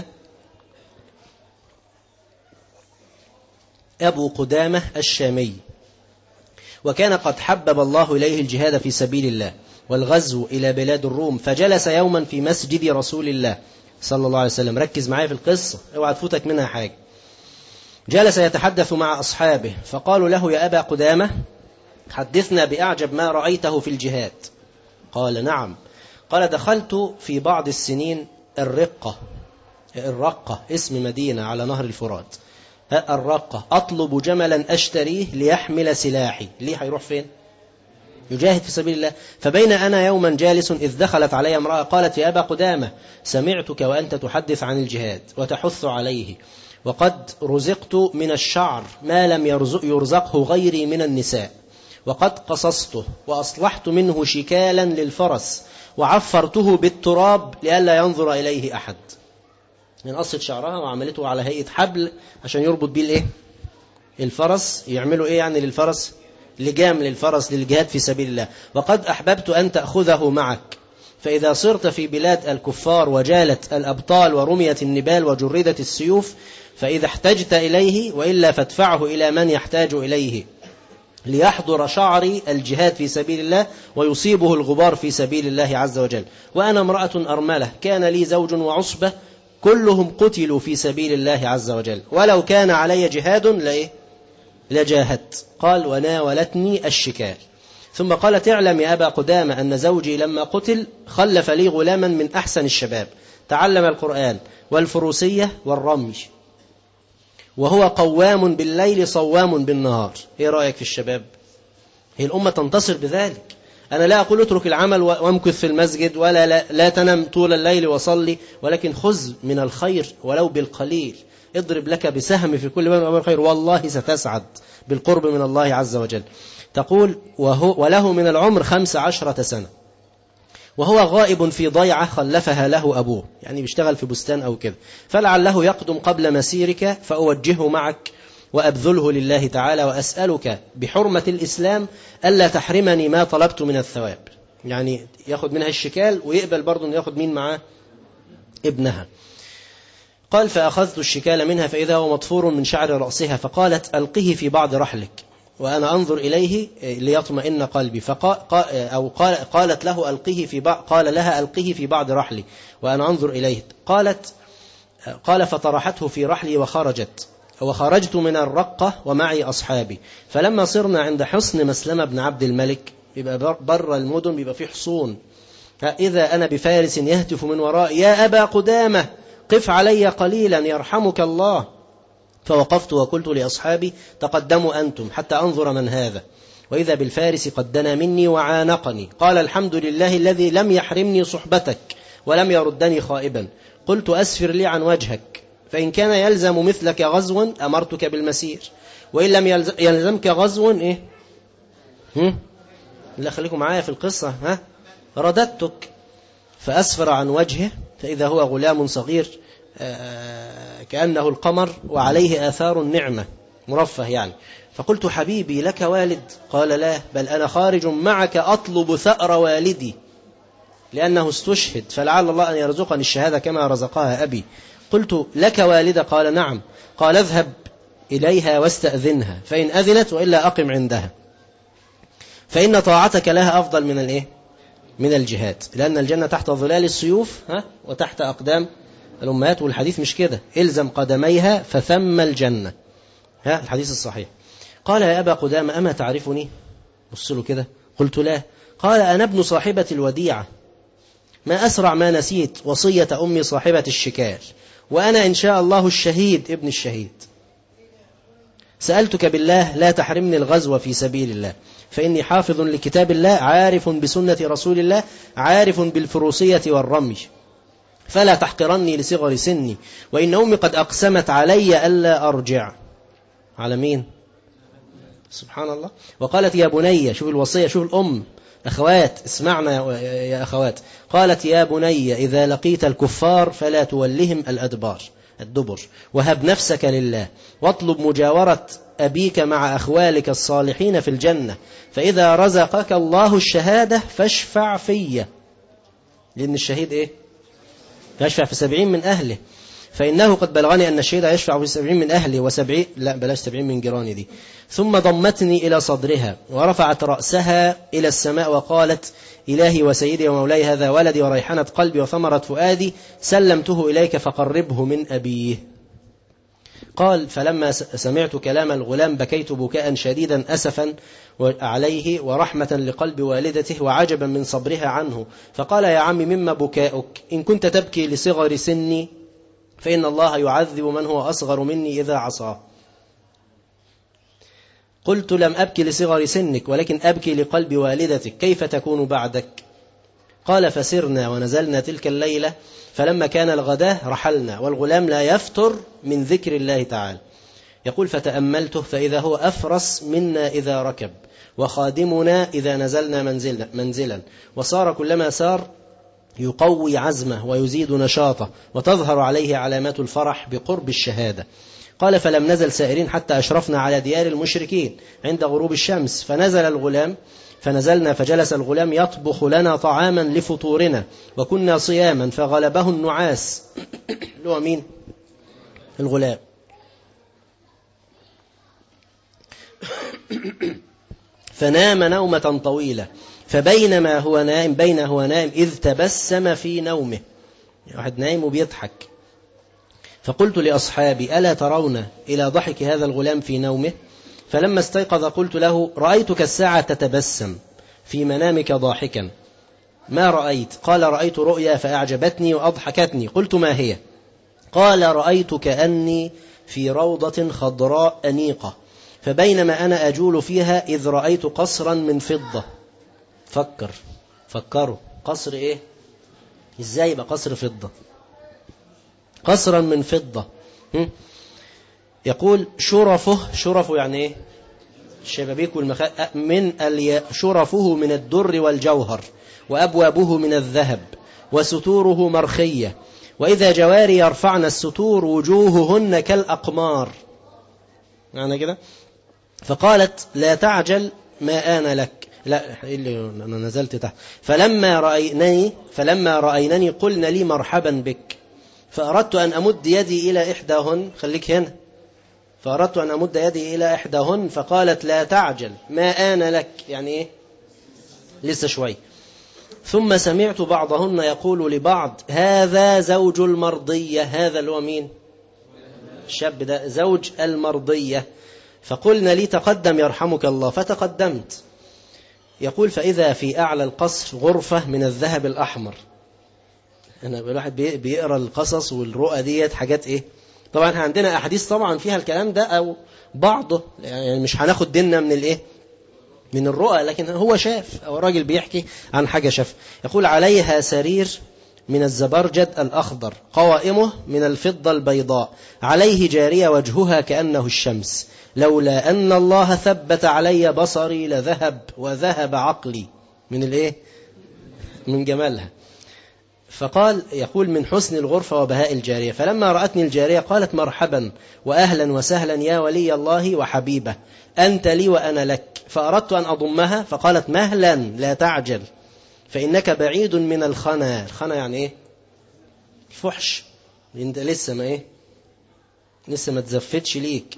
أبو قدامة الشامي وكان قد حبب الله إليه الجهاد في سبيل الله والغزو إلى بلاد الروم فجلس يوما في مسجد رسول الله صلى الله عليه وسلم ركز معايا في القصة اوعى تفوتك منها حاجة جلس يتحدث مع أصحابه فقالوا له يا أبا قدامة حدثنا بأعجب ما رأيته في الجهاد قال نعم قال دخلت في بعض السنين الرقة الرقة اسم مدينة على نهر الفرات الرقة أطلب جملا أشتريه ليحمل سلاحي ليه هيروح فين يجاهد في سبيل الله فبين أنا يوما جالس إذ دخلت علي امرأة قالت يا أبا قدامة سمعتك وأنت تحدث عن الجهاد وتحث عليه وقد رزقت من الشعر ما لم يرزق يرزقه غيري من النساء وقد قصصته وأصلحت منه شكالا للفرس وعفرته بالتراب لئلا ينظر إليه أحد من قصت شعرها وعملته على هيئة حبل عشان يربط بيه الايه الفرس يعملوا ايه يعني للفرس لجام للفرس للجهاد في سبيل الله وقد أحببت أن تأخذه معك فإذا صرت في بلاد الكفار وجالت الأبطال ورميت النبال وجردت السيوف فإذا احتجت إليه وإلا فادفعه إلى من يحتاج إليه ليحضر شعري الجهاد في سبيل الله ويصيبه الغبار في سبيل الله عز وجل وأنا امرأة أرملة كان لي زوج وعصبة كلهم قتلوا في سبيل الله عز وجل ولو كان علي جهاد لإيه لجاهدت قال وناولتني الشكال ثم قال تعلم يا أبا قدامة أن زوجي لما قتل خلف لي غلاما من أحسن الشباب تعلم القرآن والفروسية والرمي وهو قوام بالليل صوام بالنهار ايه رأيك في الشباب هي الأمة تنتصر بذلك أنا لا أقول اترك العمل وامكث في المسجد ولا لا, لا تنم طول الليل وصلي ولكن خذ من الخير ولو بالقليل اضرب لك بسهم في كل باب الخير والله ستسعد بالقرب من الله عز وجل تقول وهو وله من العمر خمس عشرة سنة وهو غائب في ضيعة خلفها له أبوه يعني بيشتغل في بستان أو كذا فلعله يقدم قبل مسيرك فأوجهه معك وأبذله لله تعالى وأسألك بحرمة الإسلام ألا تحرمني ما طلبت من الثواب يعني ياخد منها الشكال ويقبل برضه ياخد مين معاه ابنها قال فأخذت الشكال منها فإذا هو مطفور من شعر رأسها فقالت ألقه في بعض رحلك وأنا أنظر إليه ليطمئن قلبي فقال أو قال قالت له ألقه في بعض قال لها ألقه في بعض رحلي وأنا أنظر إليه قالت قال فطرحته في رحلي وخرجت وخرجت من الرقة ومعي أصحابي فلما صرنا عند حصن مسلمة بن عبد الملك بيبقى بر المدن بيبقى فيه حصون فإذا أنا بفارس يهتف من وراء يا أبا قدامة قف علي قليلا يرحمك الله فوقفت وقلت لأصحابي تقدموا أنتم حتى أنظر من هذا وإذا بالفارس قد دنا مني وعانقني قال الحمد لله الذي لم يحرمني صحبتك ولم يردني خائبا قلت أسفر لي عن وجهك فإن كان يلزم مثلك غزو أمرتك بالمسير وإن لم يلزمك غزو إيه هم؟ لا خليكم معايا في القصة ها رددتك فأسفر عن وجهه فإذا هو غلام صغير كأنه القمر وعليه آثار النعمة مرفه يعني فقلت حبيبي لك والد قال لا بل أنا خارج معك أطلب ثأر والدي لأنه استشهد فلعل الله أن يرزقني الشهادة كما رزقها أبي قلت لك والدة قال نعم قال اذهب إليها واستأذنها فإن أذنت وإلا أقم عندها فإن طاعتك لها أفضل من الإيه؟ من الجهاد لأن الجنة تحت ظلال السيوف ها؟ وتحت أقدام الأمهات والحديث مش كده إلزم قدميها فثم الجنة ها الحديث الصحيح قال يا أبا قدام أما تعرفني بص له كده قلت لا قال أنا ابن صاحبة الوديعة ما أسرع ما نسيت وصية أمي صاحبة الشكال وأنا إن شاء الله الشهيد ابن الشهيد سألتك بالله لا تحرمني الغزو في سبيل الله فإني حافظ لكتاب الله عارف بسنة رسول الله عارف بالفروسية والرمي فلا تحقرني لصغر سني وإن أمي قد أقسمت علي ألا أرجع على مين سبحان الله وقالت يا بني شوف الوصية شوف الأم أخوات اسمعنا يا أخوات قالت يا بني إذا لقيت الكفار فلا تولهم الأدبار الدبر وهب نفسك لله واطلب مجاورة أبيك مع أخوالك الصالحين في الجنة فإذا رزقك الله الشهادة فاشفع في لأن الشهيد إيه يشفع في سبعين من أهله فإنه قد بلغني أن الشهيد يشفع في سبعين من أهله وسبعين لا بلاش سبعين من جيراني دي ثم ضمتني إلى صدرها ورفعت رأسها إلى السماء وقالت إلهي وسيدي ومولاي هذا ولدي وريحانة قلبي وثمرة فؤادي سلمته إليك فقربه من أبيه قال فلما سمعت كلام الغلام بكيت بكاء شديدا أسفا عليه ورحمة لقلب والدته وعجبا من صبرها عنه فقال يا عم مما بكاؤك إن كنت تبكي لصغر سني فإن الله يعذب من هو أصغر مني إذا عصاه قلت لم أبكي لصغر سنك ولكن أبكي لقلب والدتك كيف تكون بعدك قال فسرنا ونزلنا تلك الليلة فلما كان الغداة رحلنا والغلام لا يفتر من ذكر الله تعالى يقول فتأملته فإذا هو أفرس منا إذا ركب وخادمنا إذا نزلنا منزلا, منزلا وصار كلما سار يقوي عزمه ويزيد نشاطه وتظهر عليه علامات الفرح بقرب الشهادة قال فلم نزل سائرين حتى أشرفنا على ديار المشركين عند غروب الشمس فنزل الغلام فنزلنا فجلس الغلام يطبخ لنا طعاما لفطورنا وكنا صياما فغلبه النعاس اللي هو مين الغلام فنام نومة طويلة فبينما هو نائم بين هو نائم إذ تبسم في نومه واحد نايم وبيضحك فقلت لأصحابي ألا ترون إلى ضحك هذا الغلام في نومه فلما استيقظ قلت له رأيتك الساعة تتبسم في منامك ضاحكا ما رأيت قال رأيت رؤيا فأعجبتني وأضحكتني قلت ما هي قال رأيت كأني في روضة خضراء أنيقة فبينما أنا أجول فيها إذ رأيت قصرا من فضة فكر فكروا قصر إيه إزاي يبقى قصر فضة قصرا من فضة يقول شرفه شرفه يعني إيه الشبابيك والمخ... من الي... شرفه من الدر والجوهر وأبوابه من الذهب وستوره مرخية وإذا جواري يرفعن الستور وجوههن كالأقمار معنى كده فقالت لا تعجل ما آن لك لا اللي أنا نزلت تحت فلما رأينني فلما رأينني قلنا لي مرحبا بك فأردت أن أمد يدي إلى إحداهن خليك هنا فأردت أن أمد يدي إلى إحداهن فقالت لا تعجل ما آن لك يعني إيه لسه شوي ثم سمعت بعضهن يقول لبعض هذا زوج المرضية هذا اللي هو مين الشاب ده زوج المرضية فقلنا لي تقدم يرحمك الله فتقدمت يقول فإذا في أعلى القصر غرفة من الذهب الأحمر أنا الواحد بيقرأ القصص والرؤى ديت حاجات إيه طبعا احنا عندنا أحاديث طبعا فيها الكلام ده أو بعضه يعني مش هناخد ديننا من الإيه من الرؤى لكن هو شاف أو راجل بيحكي عن حاجة شاف يقول عليها سرير من الزبرجد الأخضر قوائمه من الفضة البيضاء عليه جارية وجهها كأنه الشمس لولا أن الله ثبت علي بصري لذهب وذهب عقلي من الإيه من جمالها فقال يقول من حسن الغرفة وبهاء الجارية فلما رأتني الجارية قالت مرحبا وأهلا وسهلا يا ولي الله وحبيبه أنت لي وأنا لك فأردت أن أضمها فقالت مهلا لا تعجل فإنك بعيد من الخنا الخنا يعني إيه فحش انت لسه ما إيه لسه ما تزفتش ليك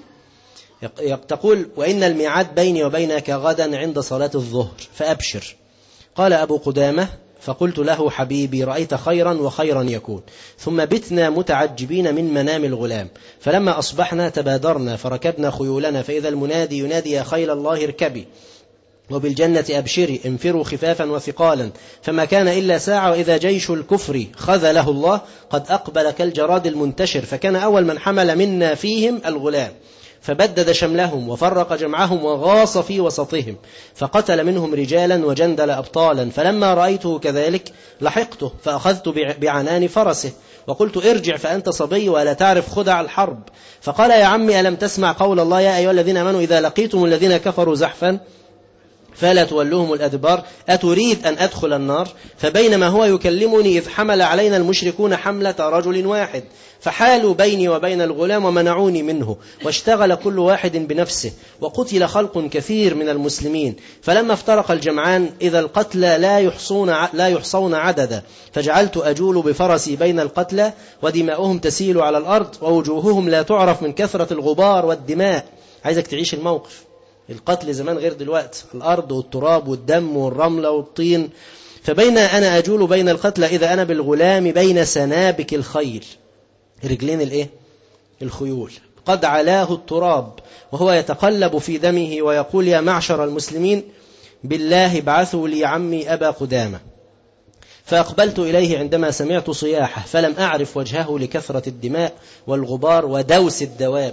تقول وإن الميعاد بيني وبينك غدا عند صلاة الظهر فأبشر قال أبو قدامة فقلت له حبيبي رأيت خيرا وخيرا يكون ثم بتنا متعجبين من منام الغلام فلما أصبحنا تبادرنا فركبنا خيولنا فإذا المنادي ينادي يا خيل الله اركبي وبالجنة أبشري انفروا خفافا وثقالا فما كان إلا ساعة وإذا جيش الكفر خذله الله قد أقبل كالجراد المنتشر فكان أول من حمل منا فيهم الغلام فبدد شملهم وفرق جمعهم وغاص في وسطهم فقتل منهم رجالا وجندل أبطالا فلما رأيته كذلك لحقته فأخذت بعنان فرسه وقلت ارجع فأنت صبي ولا تعرف خدع الحرب فقال يا عمي ألم تسمع قول الله يا أيها الذين أمنوا إذا لقيتم الذين كفروا زحفا فلا تولوهم الأدبار أتريد أن أدخل النار فبينما هو يكلمني إذ حمل علينا المشركون حملة رجل واحد فحالوا بيني وبين الغلام ومنعوني منه واشتغل كل واحد بنفسه وقتل خلق كثير من المسلمين فلما افترق الجمعان إذا القتلى لا يحصون لا يحصون عددا فجعلت أجول بفرسي بين القتلى ودماؤهم تسيل على الأرض ووجوههم لا تعرف من كثرة الغبار والدماء عايزك تعيش الموقف القتل زمان غير دلوقتي الأرض والتراب والدم والرملة والطين فبين أنا أجول بين القتلى إذا أنا بالغلام بين سنابك الخيل رجلين الايه الخيول قد علاه التراب وهو يتقلب في دمه ويقول يا معشر المسلمين بالله ابعثوا لي عمي أبا قدامة فأقبلت إليه عندما سمعت صياحه فلم أعرف وجهه لكثرة الدماء والغبار ودوس الدواب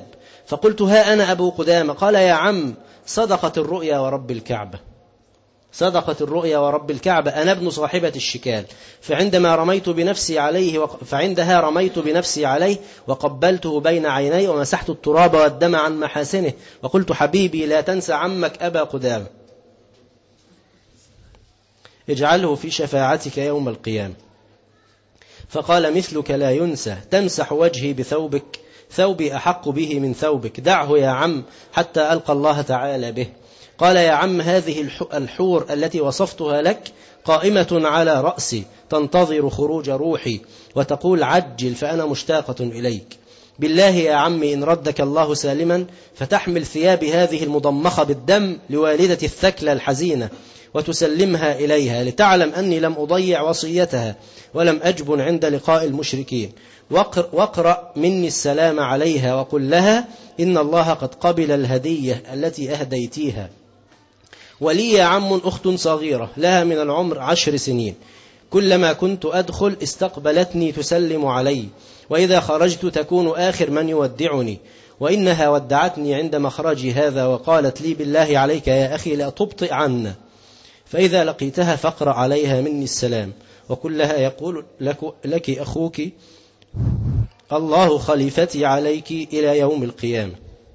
فقلت ها أنا أبو قدامة قال يا عم صدقت الرؤيا ورب الكعبة صدقت الرؤيا ورب الكعبة أنا ابن صاحبة الشكال فعندما رميت بنفسي عليه وق... فعندها رميت بنفسي عليه وقبلته بين عيني ومسحت التراب والدم عن محاسنه وقلت حبيبي لا تنسى عمك أبا قدامة اجعله في شفاعتك يوم القيامة فقال مثلك لا ينسى تمسح وجهي بثوبك ثوبي أحق به من ثوبك دعه يا عم حتى ألقى الله تعالى به قال يا عم هذه الحور التي وصفتها لك قائمة على رأسي تنتظر خروج روحي وتقول عجل فأنا مشتاقة إليك بالله يا عمي إن ردك الله سالما فتحمل ثياب هذه المضمخة بالدم لوالدة الثكلة الحزينة وتسلمها إليها لتعلم أني لم أضيع وصيتها ولم أجبن عند لقاء المشركين واقرأ مني السلام عليها وقل لها إن الله قد قبل الهدية التي أهديتيها ولي يا عم أخت صغيرة لها من العمر عشر سنين كلما كنت أدخل استقبلتني تسلم علي وإذا خرجت تكون آخر من يودعني وإنها ودعتني عند مخرجي هذا وقالت لي بالله عليك يا أخي لا تبطئ عنا فإذا لقيتها فاقرأ عليها مني السلام وقل لها يقول لك, لك أخوك الله خليفتي عليك إلى يوم القيامة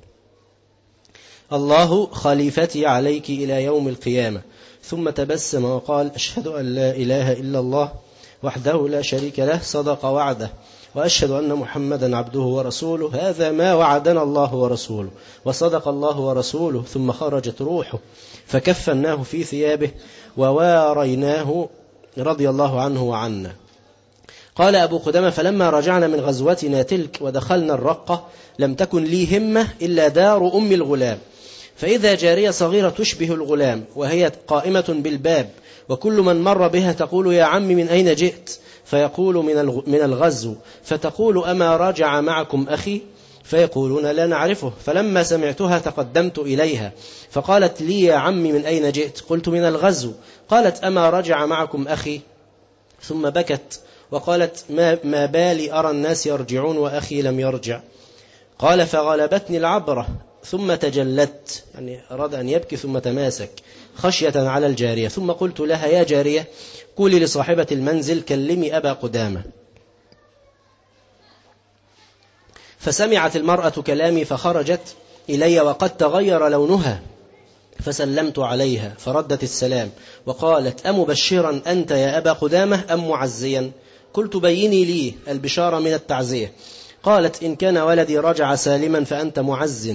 الله خليفتي عليك إلى يوم القيامة ثم تبسم وقال أشهد أن لا إله إلا الله وحده لا شريك له صدق وعده وأشهد أن محمدا عبده ورسوله هذا ما وعدنا الله ورسوله وصدق الله ورسوله ثم خرجت روحه فكفناه في ثيابه وواريناه رضي الله عنه وعنا قال أبو قدامة فلما رجعنا من غزوتنا تلك ودخلنا الرقة لم تكن لي همة إلا دار أم الغلام فإذا جارية صغيرة تشبه الغلام وهي قائمة بالباب وكل من مر بها تقول يا عم من أين جئت فيقول من الغزو فتقول أما رجع معكم أخي فيقولون لا نعرفه فلما سمعتها تقدمت إليها فقالت لي يا عم من أين جئت قلت من الغزو قالت أما رجع معكم أخي ثم بكت وقالت ما, ما بالي أرى الناس يرجعون وأخي لم يرجع قال فغلبتني العبرة ثم تجلت يعني أراد أن يبكي ثم تماسك خشية على الجارية ثم قلت لها يا جارية قولي لصاحبة المنزل كلمي أبا قدامة فسمعت المرأة كلامي فخرجت إلي وقد تغير لونها فسلمت عليها فردت السلام وقالت أمبشرا أنت يا أبا قدامة أم معزيا قلت بيني لي البشارة من التعزية قالت إن كان ولدي رجع سالما فأنت معز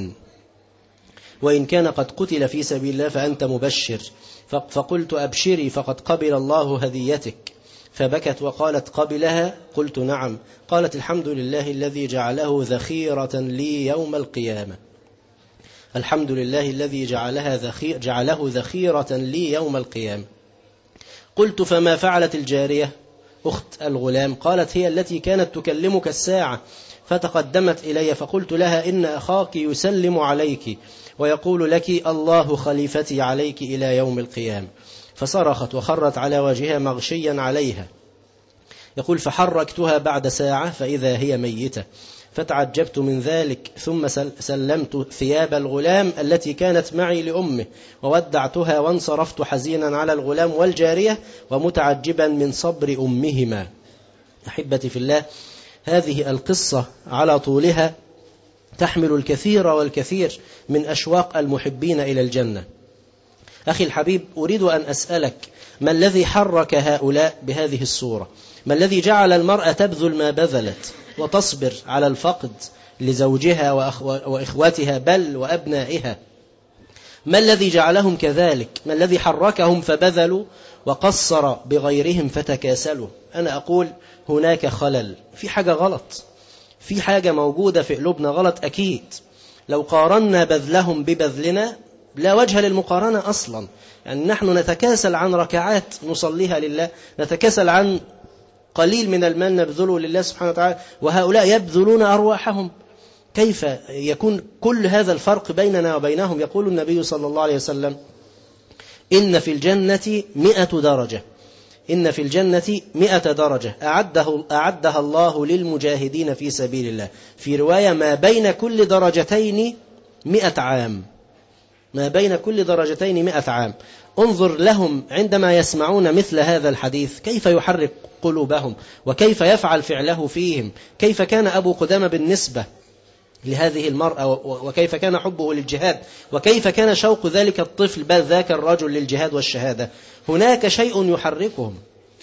وإن كان قد قتل في سبيل الله فأنت مبشر فقلت أبشري فقد قبل الله هديتك فبكت وقالت قبلها قلت نعم قالت الحمد لله الذي جعله ذخيرة لي يوم القيامة الحمد لله الذي جعلها ذخير جعله ذخيرة لي يوم القيامة قلت فما فعلت الجارية أخت الغلام قالت هي التي كانت تكلمك الساعة فتقدمت إلي فقلت لها إن أخاك يسلم عليك ويقول لك الله خليفتي عليك إلى يوم القيامة فصرخت وخرت على وجهها مغشيا عليها يقول فحركتها بعد ساعة فإذا هي ميتة فتعجبت من ذلك ثم سلمت ثياب الغلام التي كانت معي لأمه وودعتها وانصرفت حزينا على الغلام والجارية ومتعجبا من صبر أمهما أحبتي في الله هذه القصة على طولها تحمل الكثير والكثير من أشواق المحبين إلى الجنة أخي الحبيب أريد أن أسألك ما الذي حرك هؤلاء بهذه الصورة ما الذي جعل المرأة تبذل ما بذلت وتصبر على الفقد لزوجها وإخواتها بل وأبنائها ما الذي جعلهم كذلك ما الذي حركهم فبذلوا وقصر بغيرهم فتكاسلوا أنا أقول هناك خلل في حاجة غلط في حاجة موجودة في قلوبنا غلط أكيد لو قارنا بذلهم ببذلنا لا وجه للمقارنة أصلا يعني نحن نتكاسل عن ركعات نصليها لله نتكاسل عن قليل من المال نبذله لله سبحانه وتعالى وهؤلاء يبذلون أرواحهم كيف يكون كل هذا الفرق بيننا وبينهم يقول النبي صلى الله عليه وسلم إن في الجنة مئة درجة إن في الجنة مئة درجة أعده أعدها الله للمجاهدين في سبيل الله في رواية ما بين كل درجتين مئة عام ما بين كل درجتين مئة عام انظر لهم عندما يسمعون مثل هذا الحديث كيف يحرك قلوبهم وكيف يفعل فعله فيهم كيف كان أبو قدامة بالنسبة لهذه المرأة وكيف كان حبه للجهاد وكيف كان شوق ذلك الطفل بل ذاك الرجل للجهاد والشهادة هناك شيء يحركهم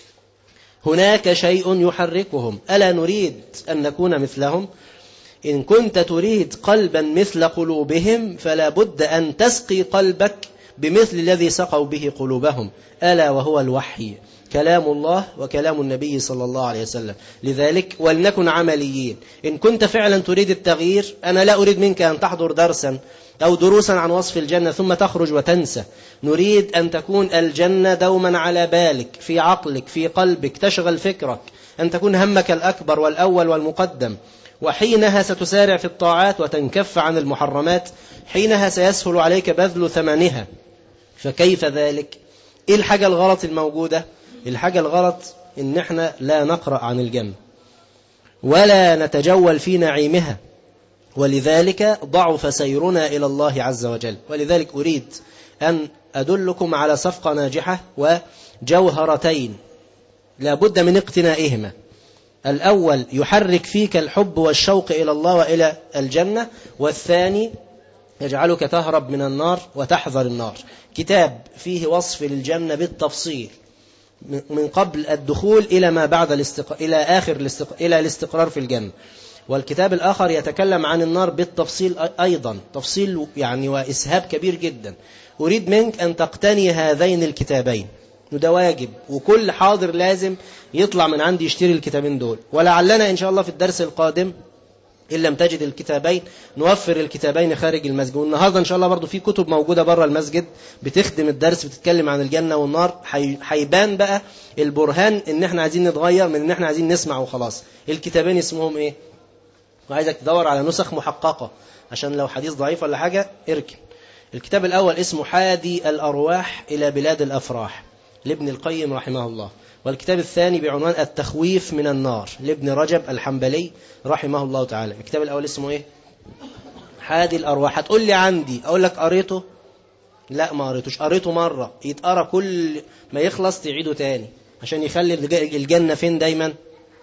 هناك شيء يحركهم ألا نريد أن نكون مثلهم إن كنت تريد قلبا مثل قلوبهم فلا بد أن تسقي قلبك بمثل الذي سقوا به قلوبهم ألا وهو الوحي كلام الله وكلام النبي صلى الله عليه وسلم لذلك ولنكن عمليين إن كنت فعلا تريد التغيير أنا لا أريد منك أن تحضر درسا أو دروسا عن وصف الجنة ثم تخرج وتنسى نريد أن تكون الجنة دوما على بالك في عقلك في قلبك تشغل فكرك أن تكون همك الأكبر والأول والمقدم وحينها ستسارع في الطاعات وتنكف عن المحرمات حينها سيسهل عليك بذل ثمنها فكيف ذلك إيه الحاجة الغلط الموجودة الحاجة الغلط إن احنا لا نقرأ عن الجنة ولا نتجول في نعيمها ولذلك ضعف سيرنا إلى الله عز وجل ولذلك أريد أن أدلكم على صفقة ناجحة وجوهرتين لا بد من اقتنائهما الأول يحرك فيك الحب والشوق إلى الله وإلى الجنة والثاني يجعلك تهرب من النار وتحذر النار كتاب فيه وصف للجنة بالتفصيل من قبل الدخول إلى ما بعد الاستق... إلى آخر الاستق... إلى الاستقرار في الجنة والكتاب الآخر يتكلم عن النار بالتفصيل أيضا تفصيل يعني وإسهاب كبير جدا أريد منك أن تقتني هذين الكتابين وده واجب وكل حاضر لازم يطلع من عندي يشتري الكتابين دول ولعلنا إن شاء الله في الدرس القادم إن لم تجد الكتابين نوفر الكتابين خارج المسجد والنهاردة إن شاء الله برضو في كتب موجودة بره المسجد بتخدم الدرس بتتكلم عن الجنة والنار هيبان بقى البرهان إن إحنا عايزين نتغير من إن إحنا عايزين نسمع وخلاص الكتابين اسمهم إيه وعايزك تدور على نسخ محققة عشان لو حديث ضعيف ولا حاجة اركن الكتاب الأول اسمه حادي الأرواح إلى بلاد الأفراح لابن القيم رحمه الله والكتاب الثاني بعنوان التخويف من النار لابن رجب الحنبلي رحمه الله تعالى الكتاب الأول اسمه إيه حادي الأرواح هتقول لي عندي أقول لك قريته لا ما قريتوش قريته مرة يتقرى كل ما يخلص تعيده تاني عشان يخلي الجنة فين دايما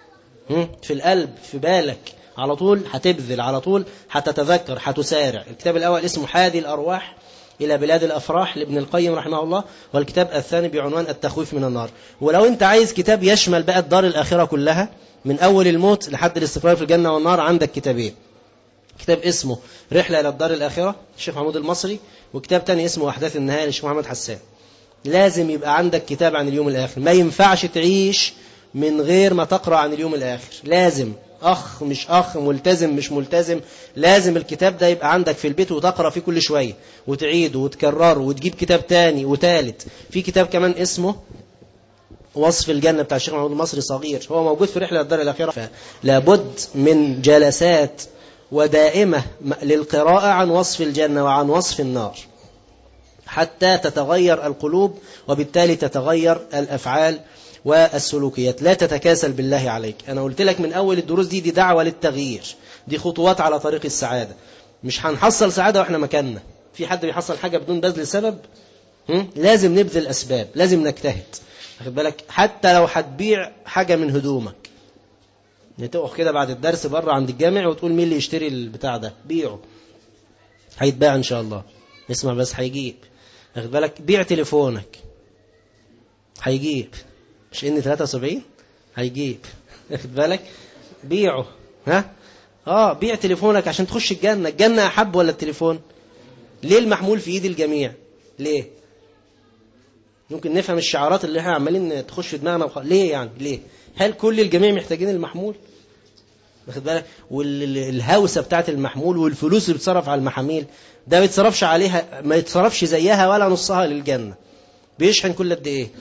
في القلب في بالك على طول هتبذل على طول هتتذكر هتسارع الكتاب الأول اسمه حادي الأرواح إلى بلاد الأفراح لابن القيم رحمه الله والكتاب الثاني بعنوان التخويف من النار ولو أنت عايز كتاب يشمل بقى الدار الآخرة كلها من أول الموت لحد الاستقرار في الجنة والنار عندك كتابين كتاب اسمه رحلة إلى الدار الآخرة الشيخ محمود المصري وكتاب تاني اسمه أحداث النهاية للشيخ محمد حسان لازم يبقى عندك كتاب عن اليوم الآخر ما ينفعش تعيش من غير ما تقرأ عن اليوم الآخر لازم أخ مش أخ ملتزم مش ملتزم لازم الكتاب ده يبقى عندك في البيت وتقرأ فيه كل شوية وتعيده وتكرره وتجيب كتاب تاني وتالت في كتاب كمان اسمه وصف الجنة بتاع الشيخ محمود المصري صغير هو موجود في رحلة الدار الأخيرة لابد من جلسات ودائمة للقراءة عن وصف الجنة وعن وصف النار حتى تتغير القلوب وبالتالي تتغير الأفعال والسلوكيات لا تتكاسل بالله عليك أنا قلت لك من أول الدروس دي دي دعوة للتغيير دي خطوات على طريق السعادة مش هنحصل سعادة وإحنا مكاننا في حد بيحصل حاجة بدون بذل سبب هم؟ لازم نبذل أسباب لازم نجتهد واخد بالك حتى لو هتبيع حاجة من هدومك تقف كده بعد الدرس بره عند الجامع وتقول مين اللي يشتري البتاع ده بيعه هيتباع ان شاء الله اسمع بس هيجيب واخد بالك بيع تليفونك هيجيب مش ان 73 هيجيب واخد بالك بيعه ها اه بيع تليفونك عشان تخش الجنة الجنة احب ولا التليفون ليه المحمول في ايد الجميع ليه ممكن نفهم الشعارات اللي احنا عمالين تخش في دماغنا وخ... ليه يعني ليه هل كل الجميع محتاجين المحمول واخد بالك والهوسه بتاعت المحمول والفلوس اللي بتصرف على المحاميل ده ما يتصرفش عليها ما يتصرفش زيها ولا نصها للجنه بيشحن كل قد ايه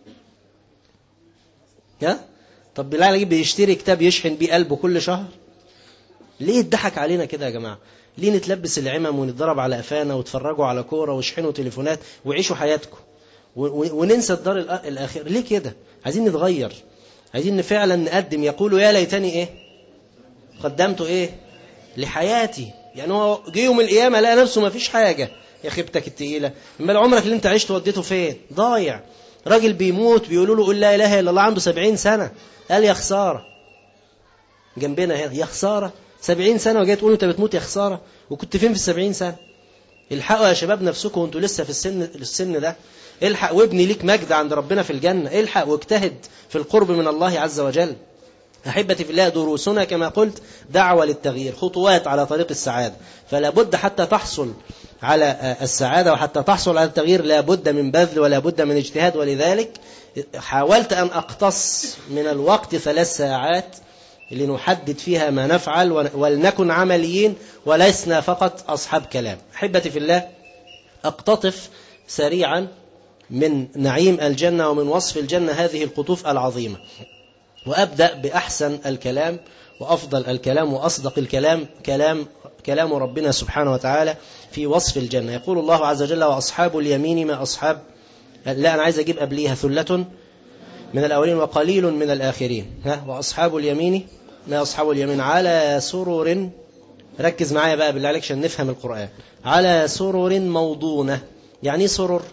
ها طب بالله عليك بيشتري كتاب يشحن بيه قلبه كل شهر ليه يضحك علينا كده يا جماعه ليه نتلبس العمم ونتضرب على قفانا وتفرجوا على كوره واشحنوا تليفونات وعيشوا حياتكم وننسى الدار الآخر ليه كده عايزين نتغير عايزين فعلا نقدم يقولوا يا ليتني ايه قدمت ايه لحياتي يعني هو جه يوم القيامه لقى نفسه ما فيش حاجه يا خيبتك التقيله امال عمرك اللي انت عشت وديته فين ضايع راجل بيموت بيقولوا له قول لا اله الا الله عنده سبعين سنه قال يا خساره جنبنا هنا يا خساره سبعين سنه وجاي تقول انت بتموت يا خساره وكنت فين في السبعين سنه الحقوا يا شباب نفسكم وانتوا لسه في السن السن ده الحق وابني ليك مجد عند ربنا في الجنة الحق واجتهد في القرب من الله عز وجل أحبتي في الله دروسنا كما قلت دعوة للتغيير خطوات على طريق السعادة فلا بد حتى تحصل على السعادة وحتى تحصل على التغيير لا بد من بذل ولا بد من اجتهاد ولذلك حاولت أن أقتص من الوقت ثلاث ساعات لنحدد فيها ما نفعل ولنكن عمليين ولسنا فقط أصحاب كلام أحبتي في الله أقتطف سريعا من نعيم الجنة ومن وصف الجنة هذه القطوف العظيمة وأبدأ بأحسن الكلام وأفضل الكلام وأصدق الكلام كلام كلام ربنا سبحانه وتعالى في وصف الجنة يقول الله عز وجل وأصحاب اليمين ما أصحاب لا أنا عايز أجيب قبليها ثلة من الأولين وقليل من الآخرين ها وأصحاب اليمين ما أصحاب اليمين على سرر ركز معايا بقى بالله عليك عشان نفهم القرآن على سرر موضونة يعني سرر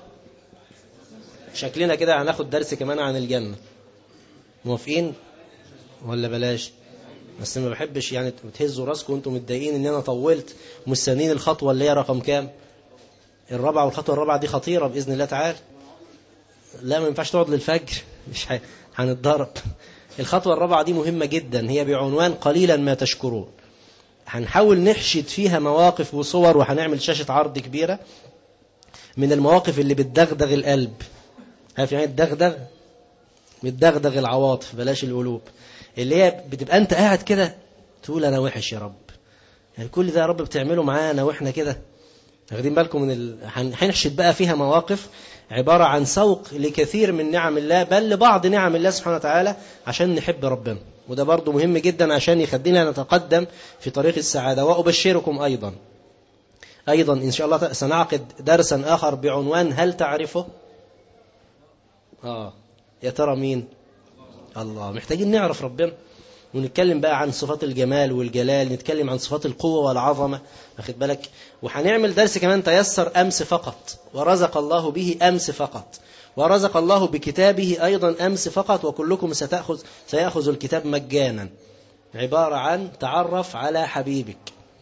شكلنا كده هناخد درس كمان عن الجنة موافقين ولا بلاش بس ما بحبش يعني تهزوا راسكم وانتم متضايقين ان انا طولت مستنين الخطوة اللي هي رقم كام الرابعة والخطوة الرابعة دي خطيرة بإذن الله تعالى لا ما ينفعش تقعد للفجر مش هنتضرب الخطوة الرابعة دي مهمة جدا هي بعنوان قليلا ما تشكرون هنحاول نحشد فيها مواقف وصور وهنعمل شاشة عرض كبيرة من المواقف اللي بتدغدغ القلب عارف يعني الدغدغ بتدغدغ العواطف بلاش القلوب اللي هي بتبقى انت قاعد كده تقول انا وحش يا رب يعني كل ده يا رب بتعمله معانا واحنا كده واخدين بالكم من ال... هنحشد بقى فيها مواقف عبارة عن سوق لكثير من نعم الله بل لبعض نعم الله سبحانه وتعالى عشان نحب ربنا وده برضو مهم جدا عشان يخلينا نتقدم في طريق السعادة وأبشركم أيضا أيضا إن شاء الله سنعقد درسا آخر بعنوان هل تعرفه آه يا ترى مين الله محتاجين نعرف ربنا ونتكلم بقى عن صفات الجمال والجلال نتكلم عن صفات القوة والعظمة واخد بالك وهنعمل درس كمان تيسر أمس فقط ورزق الله به أمس فقط ورزق الله بكتابه أيضا أمس فقط وكلكم ستأخذ سيأخذ الكتاب مجانا عبارة عن تعرف على حبيبك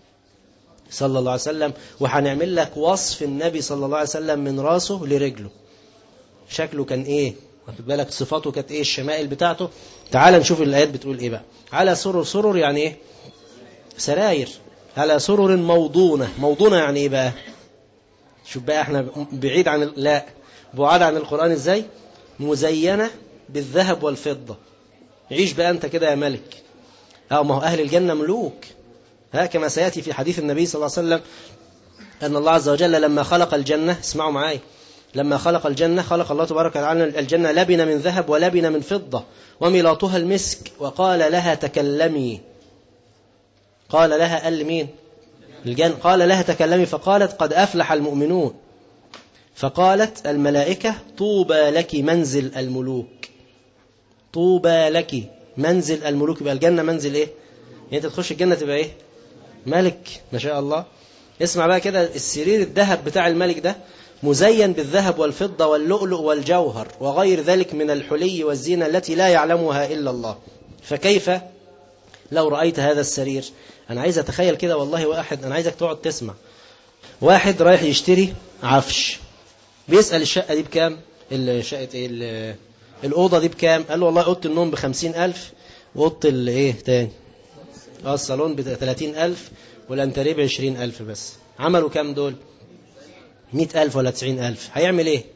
صلى الله عليه وسلم وهنعمل لك وصف النبي صلى الله عليه وسلم من راسه لرجله شكله كان ايه واخد بالك صفاته كانت ايه الشمائل بتاعته تعال نشوف الايات بتقول ايه بقى على سرر سرر يعني ايه سراير على سرر موضونة موضونة يعني ايه بقى شوف بقى احنا بعيد عن لا بعاد عن القرآن ازاي مزينة بالذهب والفضة عيش بقى انت كده يا ملك اه ما هو اهل الجنة ملوك ها كما سيأتي في حديث النبي صلى الله عليه وسلم أن الله عز وجل لما خلق الجنة اسمعوا معاي لما خلق الجنة خلق الله تبارك وتعالى الجنة لبن من ذهب ولبن من فضة وملاطها المسك وقال لها تكلمي قال لها قال مين الجنة قال لها تكلمي فقالت قد أفلح المؤمنون فقالت الملائكة طوبى لك منزل الملوك طوبى لك منزل الملوك يبقى الجنة منزل ايه يعني انت تخش الجنة تبقى ايه ملك ما شاء الله اسمع بقى كده السرير الذهب بتاع الملك ده مزين بالذهب والفضة واللؤلؤ والجوهر وغير ذلك من الحلي والزينة التي لا يعلمها إلا الله فكيف لو رأيت هذا السرير أنا عايز أتخيل كده والله واحد أنا عايزك تقعد تسمع واحد رايح يشتري عفش بيسأل الشقة دي بكام الشقة ايه الأوضة دي بكام قال له والله أوضة النوم بخمسين ألف وأوضة الايه تاني اه الصالون بثلاثين ألف والأنتريه بعشرين ألف بس عملوا كام دول مئة ألف ولا تسعين ألف هيعمل إيه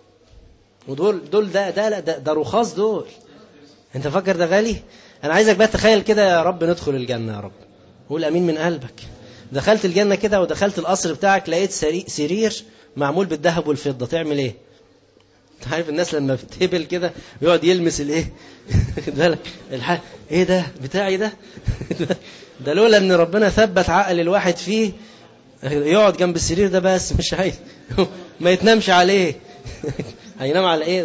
ودول دول ده ده ده, ده رخاص دول أنت فكر ده غالي أنا عايزك بقى تخيل كده يا رب ندخل الجنة يا رب قول أمين من قلبك دخلت الجنة كده ودخلت القصر بتاعك لقيت سرير معمول بالذهب والفضة تعمل إيه انت عارف الناس لما بتهبل كده يقعد يلمس الايه بالك الح... ايه ده بتاعي ده ده لولا ان ربنا ثبت عقل الواحد فيه يقعد جنب السرير ده بس مش عايز ما يتنامش عليه هينام على ايه ده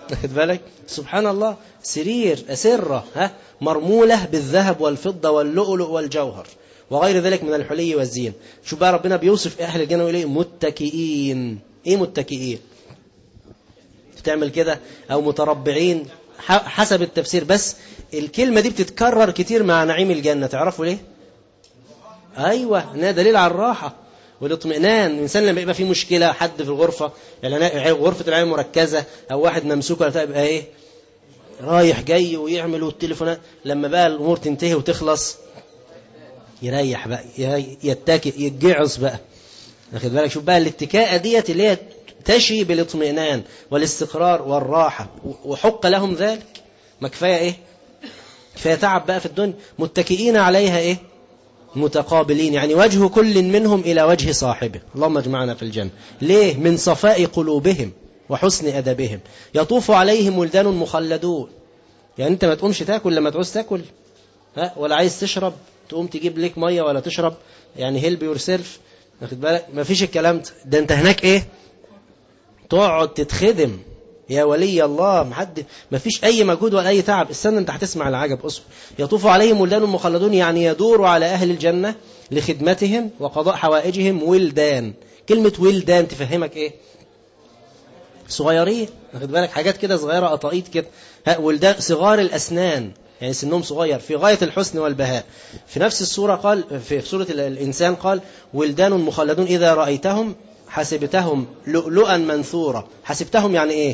واخد بالك سبحان الله سرير أسرة ها مرمولة بالذهب والفضة واللؤلؤ والجوهر وغير ذلك من الحلي والزين شوف بقى ربنا بيوصف أهل الجنة ويقول إيه متكئين إيه متكئين بتعمل كده أو متربعين حسب التفسير بس الكلمة دي بتتكرر كتير مع نعيم الجنة تعرفوا ليه أيوة إنها دليل على الراحة والاطمئنان الإنسان لما يبقى فيه مشكلة حد في الغرفة يعني غرفة العناية المركزة أو واحد ممسوك ولا يبقى إيه رايح جاي ويعمل التليفونات لما بقى الأمور تنتهي وتخلص يريح بقى يتكئ يتجعص بقى واخد بالك شوف بقى الاتكاءة ديت اللي هي تشي بالاطمئنان والاستقرار والراحة وحق لهم ذلك ما كفاية ايه كفاية تعب بقى في الدنيا متكئين عليها ايه متقابلين يعني وجه كل منهم إلى وجه صاحبه اللهم اجمعنا في الجنة ليه من صفاء قلوبهم وحسن أدبهم يطوف عليهم ولدان مخلدون يعني أنت ما تقومش تاكل لما تعوز تاكل ها ولا عايز تشرب تقوم تجيب لك مية ولا تشرب يعني هيلب يور سيلف واخد بالك ما فيش الكلام ده ده انت هناك ايه تقعد تتخدم يا ولي الله محد ما فيش أي مجهود ولا أي تعب استنى أنت هتسمع العجب أصبر يطوف عليهم ولدان مخلدون يعني يدور على أهل الجنة لخدمتهم وقضاء حوائجهم ولدان كلمة ولدان تفهمك إيه صغيرين واخد بالك حاجات كده صغيرة قطايط كده ولدان صغار الأسنان يعني سنهم صغير في غاية الحسن والبهاء في نفس السورة قال في سورة الإنسان قال ولدان مخلدون إذا رأيتهم حسبتهم لؤلؤا منثورا حسبتهم يعني إيه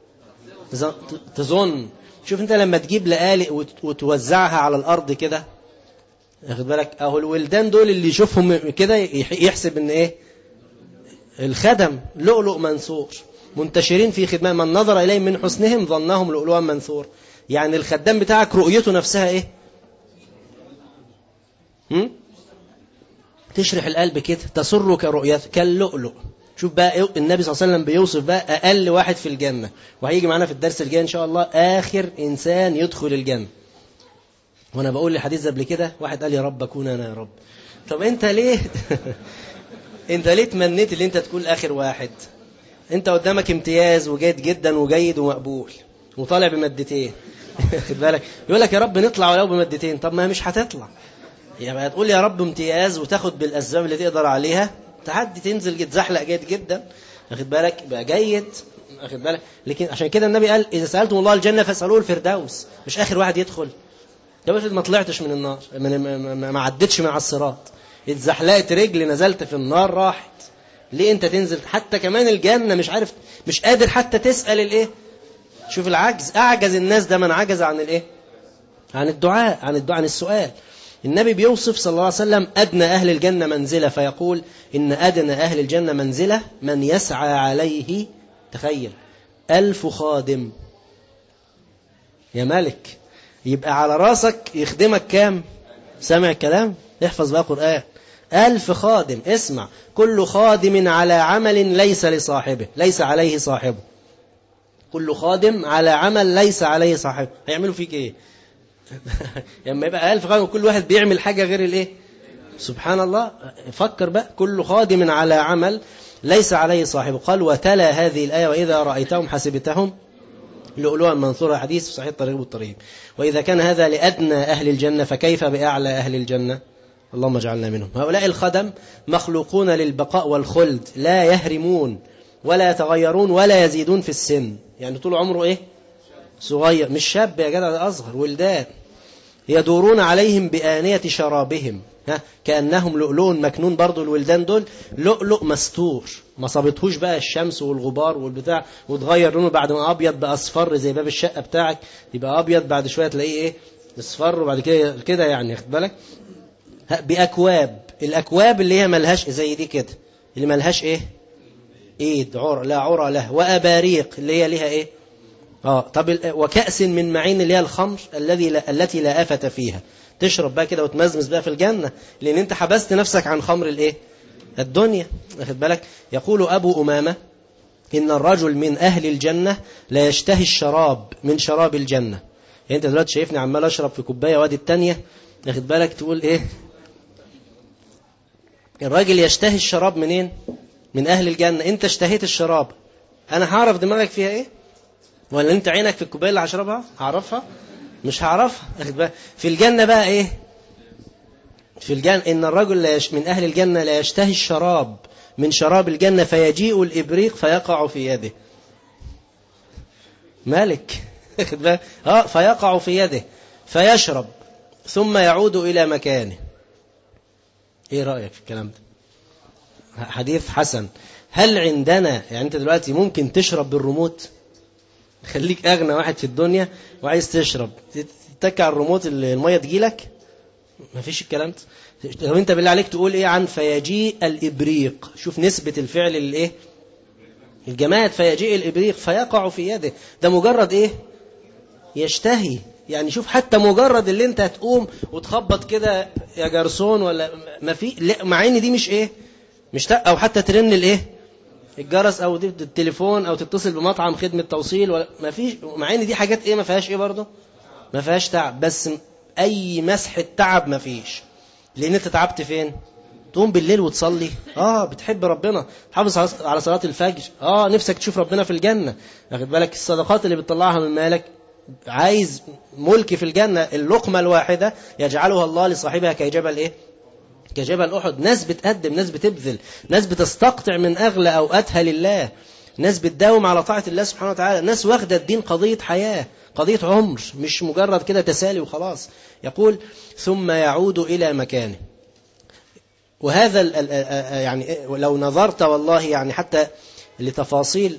تظن شوف انت لما تجيب لقالق وتوزعها على الارض كده واخد بالك اهو الولدان دول اللي يشوفهم كده يحسب ان ايه الخدم لؤلؤ منثور منتشرين في خدمة من نظر إليهم من حسنهم ظنهم لؤلؤا منثور يعني الخدام بتاعك رؤيته نفسها ايه هم؟ تشرح القلب كده تسرك رؤيته كاللؤلؤ شوف بقى النبي صلى الله عليه وسلم بيوصف بقى أقل واحد في الجنة وهيجي معانا في الدرس الجاي إن شاء الله آخر إنسان يدخل الجنة وأنا بقول لحديث قبل كده واحد قال يا رب أكون أنا يا رب طب أنت ليه أنت ليه تمنيت اللي أنت تكون آخر واحد أنت قدامك امتياز وجيد جدا وجيد ومقبول وطالع بمادتين خد بالك يقول لك يا رب نطلع ولو بمادتين طب ما مش هتطلع يعني هتقول يا رب امتياز وتاخد بالأسباب اللي تقدر عليها تعدي تنزل تزحلق جيد جدا واخد بالك بقى جيد واخد بالك لكن عشان كده النبي قال إذا سألتم الله الجنة فاسألوه الفردوس مش آخر واحد يدخل ده افرض ما طلعتش من النار من ما عدتش من على الصراط اتزحلقت رجل نزلت في النار راحت ليه انت تنزل حتى كمان الجنة مش عارف مش قادر حتى تسأل الايه شوف العجز اعجز الناس ده من عجز عن الايه عن الدعاء عن الدعاء عن السؤال النبي بيوصف صلى الله عليه وسلم أدنى أهل الجنة منزلة فيقول إن أدنى أهل الجنة منزلة من يسعى عليه تخيل ألف خادم يا ملك يبقى على راسك يخدمك كام سامع الكلام احفظ بقى قرآن ألف خادم اسمع كل خادم على عمل ليس لصاحبه ليس عليه صاحبه كل خادم على عمل ليس عليه صاحبه هيعملوا فيك ايه لما يبقى ألف خادم وكل واحد بيعمل حاجة غير الايه سبحان الله فكر بقى كل خادم على عمل ليس عليه صاحبه قال وتلا هذه الآية وإذا رأيتهم حسبتهم لؤلؤا منثورا حديث في صحيح الطريق والطريق وإذا كان هذا لأدنى أهل الجنة فكيف بأعلى أهل الجنة اللهم اجعلنا منهم هؤلاء الخدم مخلوقون للبقاء والخلد لا يهرمون ولا يتغيرون ولا يزيدون في السن يعني طول عمره إيه صغير مش شاب يا جدع ده أصغر ولدان يدورون عليهم بآنية شرابهم ها كأنهم لؤلؤ مكنون برضو الولدان دول لؤلؤ مستور ما صابتهوش بقى الشمس والغبار والبتاع وتغير لونه بعد ما أبيض بقى أصفر زي باب الشقة بتاعك يبقى أبيض بعد شوية تلاقيه إيه اصفر وبعد كده كده يعني خد بالك بأكواب الأكواب اللي هي ملهاش زي دي كده اللي ملهاش إيه إيد عر لا عرى له وأباريق اللي هي ليها إيه آه طب وكأس من معين اللي هي الخمر الذي لا التي لا آفة فيها تشرب بقى كده وتمزمز بقى في الجنة لأن أنت حبست نفسك عن خمر الإيه الدنيا واخد بالك يقول أبو أمامة إن الرجل من أهل الجنة لا يشتهي الشراب من شراب الجنة يعني أنت دلوقتي شايفني عمال أشرب في كوباية وادي التانية واخد بالك تقول إيه الراجل يشتهي الشراب منين من أهل الجنة أنت اشتهيت الشراب أنا هعرف دماغك فيها إيه ولا انت عينك في الكوبايه اللي هشربها هعرفها مش هعرفها اخد بالك في الجنه بقى ايه في الجنة إن الرجل لا يش... من أهل الجنة لا يشتهي الشراب من شراب الجنة فيجيء الإبريق فيقع في يده مالك اخد بالك اه فيقع في يده فيشرب ثم يعود إلى مكانه ايه رأيك في الكلام ده حديث حسن هل عندنا يعني انت دلوقتي ممكن تشرب بالريموت خليك اغنى واحد في الدنيا وعايز تشرب تتك على الريموت الميه تجيلك ما فيش الكلام ده لو انت بالله عليك تقول ايه عن فيجيء الابريق شوف نسبة الفعل الايه الجماد فيجيء الابريق فيقع في يده ده مجرد ايه يشتهي يعني شوف حتى مجرد اللي انت هتقوم وتخبط كده يا جرسون ولا ما في لا مع ان دي مش ايه مش او حتى ترن الايه الجرس او التليفون او تتصل بمطعم خدمه توصيل ولا ما فيش مع ان دي حاجات ايه ما فيهاش ايه برضه ما فيهاش تعب بس اي مسحه تعب ما فيش لان انت تعبت فين تقوم بالليل وتصلي اه بتحب ربنا تحافظ على صلاه الفجر اه نفسك تشوف ربنا في الجنه واخد بالك الصدقات اللي بتطلعها من مالك عايز ملك في الجنه اللقمه الواحده يجعلها الله لصاحبها كجبل ايه كجبل احد ناس بتقدم ناس بتبذل ناس بتستقطع من اغلى اوقاتها لله ناس بتداوم على طاعه الله سبحانه وتعالى ناس واخده الدين قضيه حياه قضية عمر مش مجرد كده تسالي وخلاص يقول ثم يعود إلى مكانه وهذا يعني لو نظرت والله يعني حتى لتفاصيل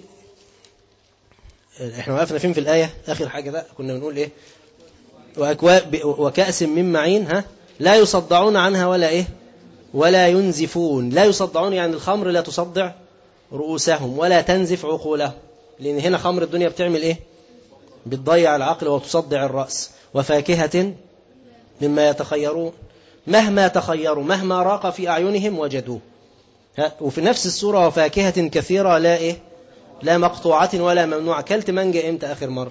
احنا وقفنا فين في الآية آخر حاجة ده كنا بنقول ايه وأكواب وكأس من معين ها لا يصدعون عنها ولا ايه ولا ينزفون لا يصدعون يعني الخمر لا تصدع رؤوسهم ولا تنزف عقولهم لأن هنا خمر الدنيا بتعمل ايه بتضيع العقل وتصدع الرأس وفاكهة مما يتخيرون مهما تخيروا مهما راق في أعينهم وجدوه وفي نفس السورة وفاكهة كثيرة لا إيه لا مقطوعة ولا ممنوعة كلت مانجا إمتى آخر مرة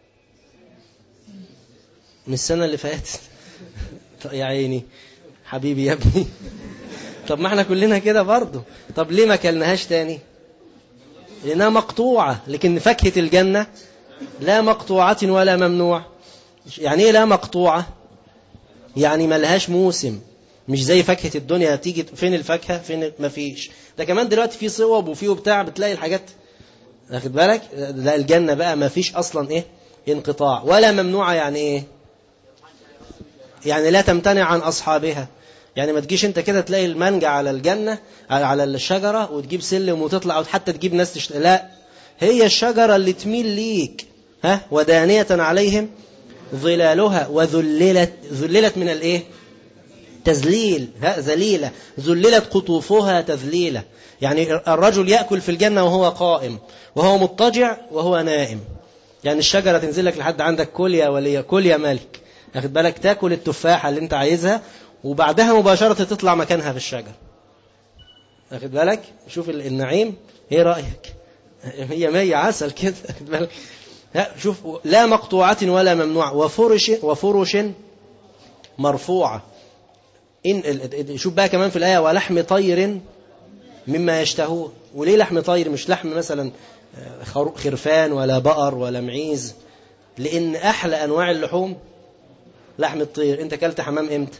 من السنة اللي فاتت يا عيني حبيبي يا ابني طب ما احنا كلنا كده برضه طب ليه ما كلناهاش تاني لأنها مقطوعة لكن فاكهة الجنة لا مقطوعة ولا ممنوع يعني ايه لا مقطوعة يعني ملهاش موسم مش زي فاكهة الدنيا تيجي فين الفاكهة فين ما فيش ده كمان دلوقتي في صوب وفي وبتاع بتلاقي الحاجات واخد بالك لا الجنة بقى ما فيش أصلا إيه انقطاع ولا ممنوعة يعني إيه يعني لا تمتنع عن أصحابها يعني ما تجيش انت كده تلاقي المانجا على الجنة على الشجرة وتجيب سلم وتطلع أو حتى تجيب ناس تشت... لا هي الشجرة اللي تميل ليك ها ودانية عليهم ظلالها وذللت ذللت من الايه تذليل ها ذليلة ذللت قطوفها تذليلة يعني الرجل يأكل في الجنة وهو قائم وهو مضطجع وهو نائم يعني الشجرة تنزل لك لحد عندك كل يا ولي كل يا ملك اخد بالك تاكل التفاحة اللي انت عايزها وبعدها مباشرة تطلع مكانها في الشجر اخد بالك شوف النعيم ايه رأيك هي مية عسل كده اخد بالك شوف لا مقطوعة ولا ممنوعة وفرش وفرش مرفوعة إن شوف بقى كمان في الآية ولحم طير مما يشتهون وليه لحم طير مش لحم مثلا خرفان ولا بقر ولا معيز لأن أحلى أنواع اللحوم لحم الطير أنت كلت حمام إمتى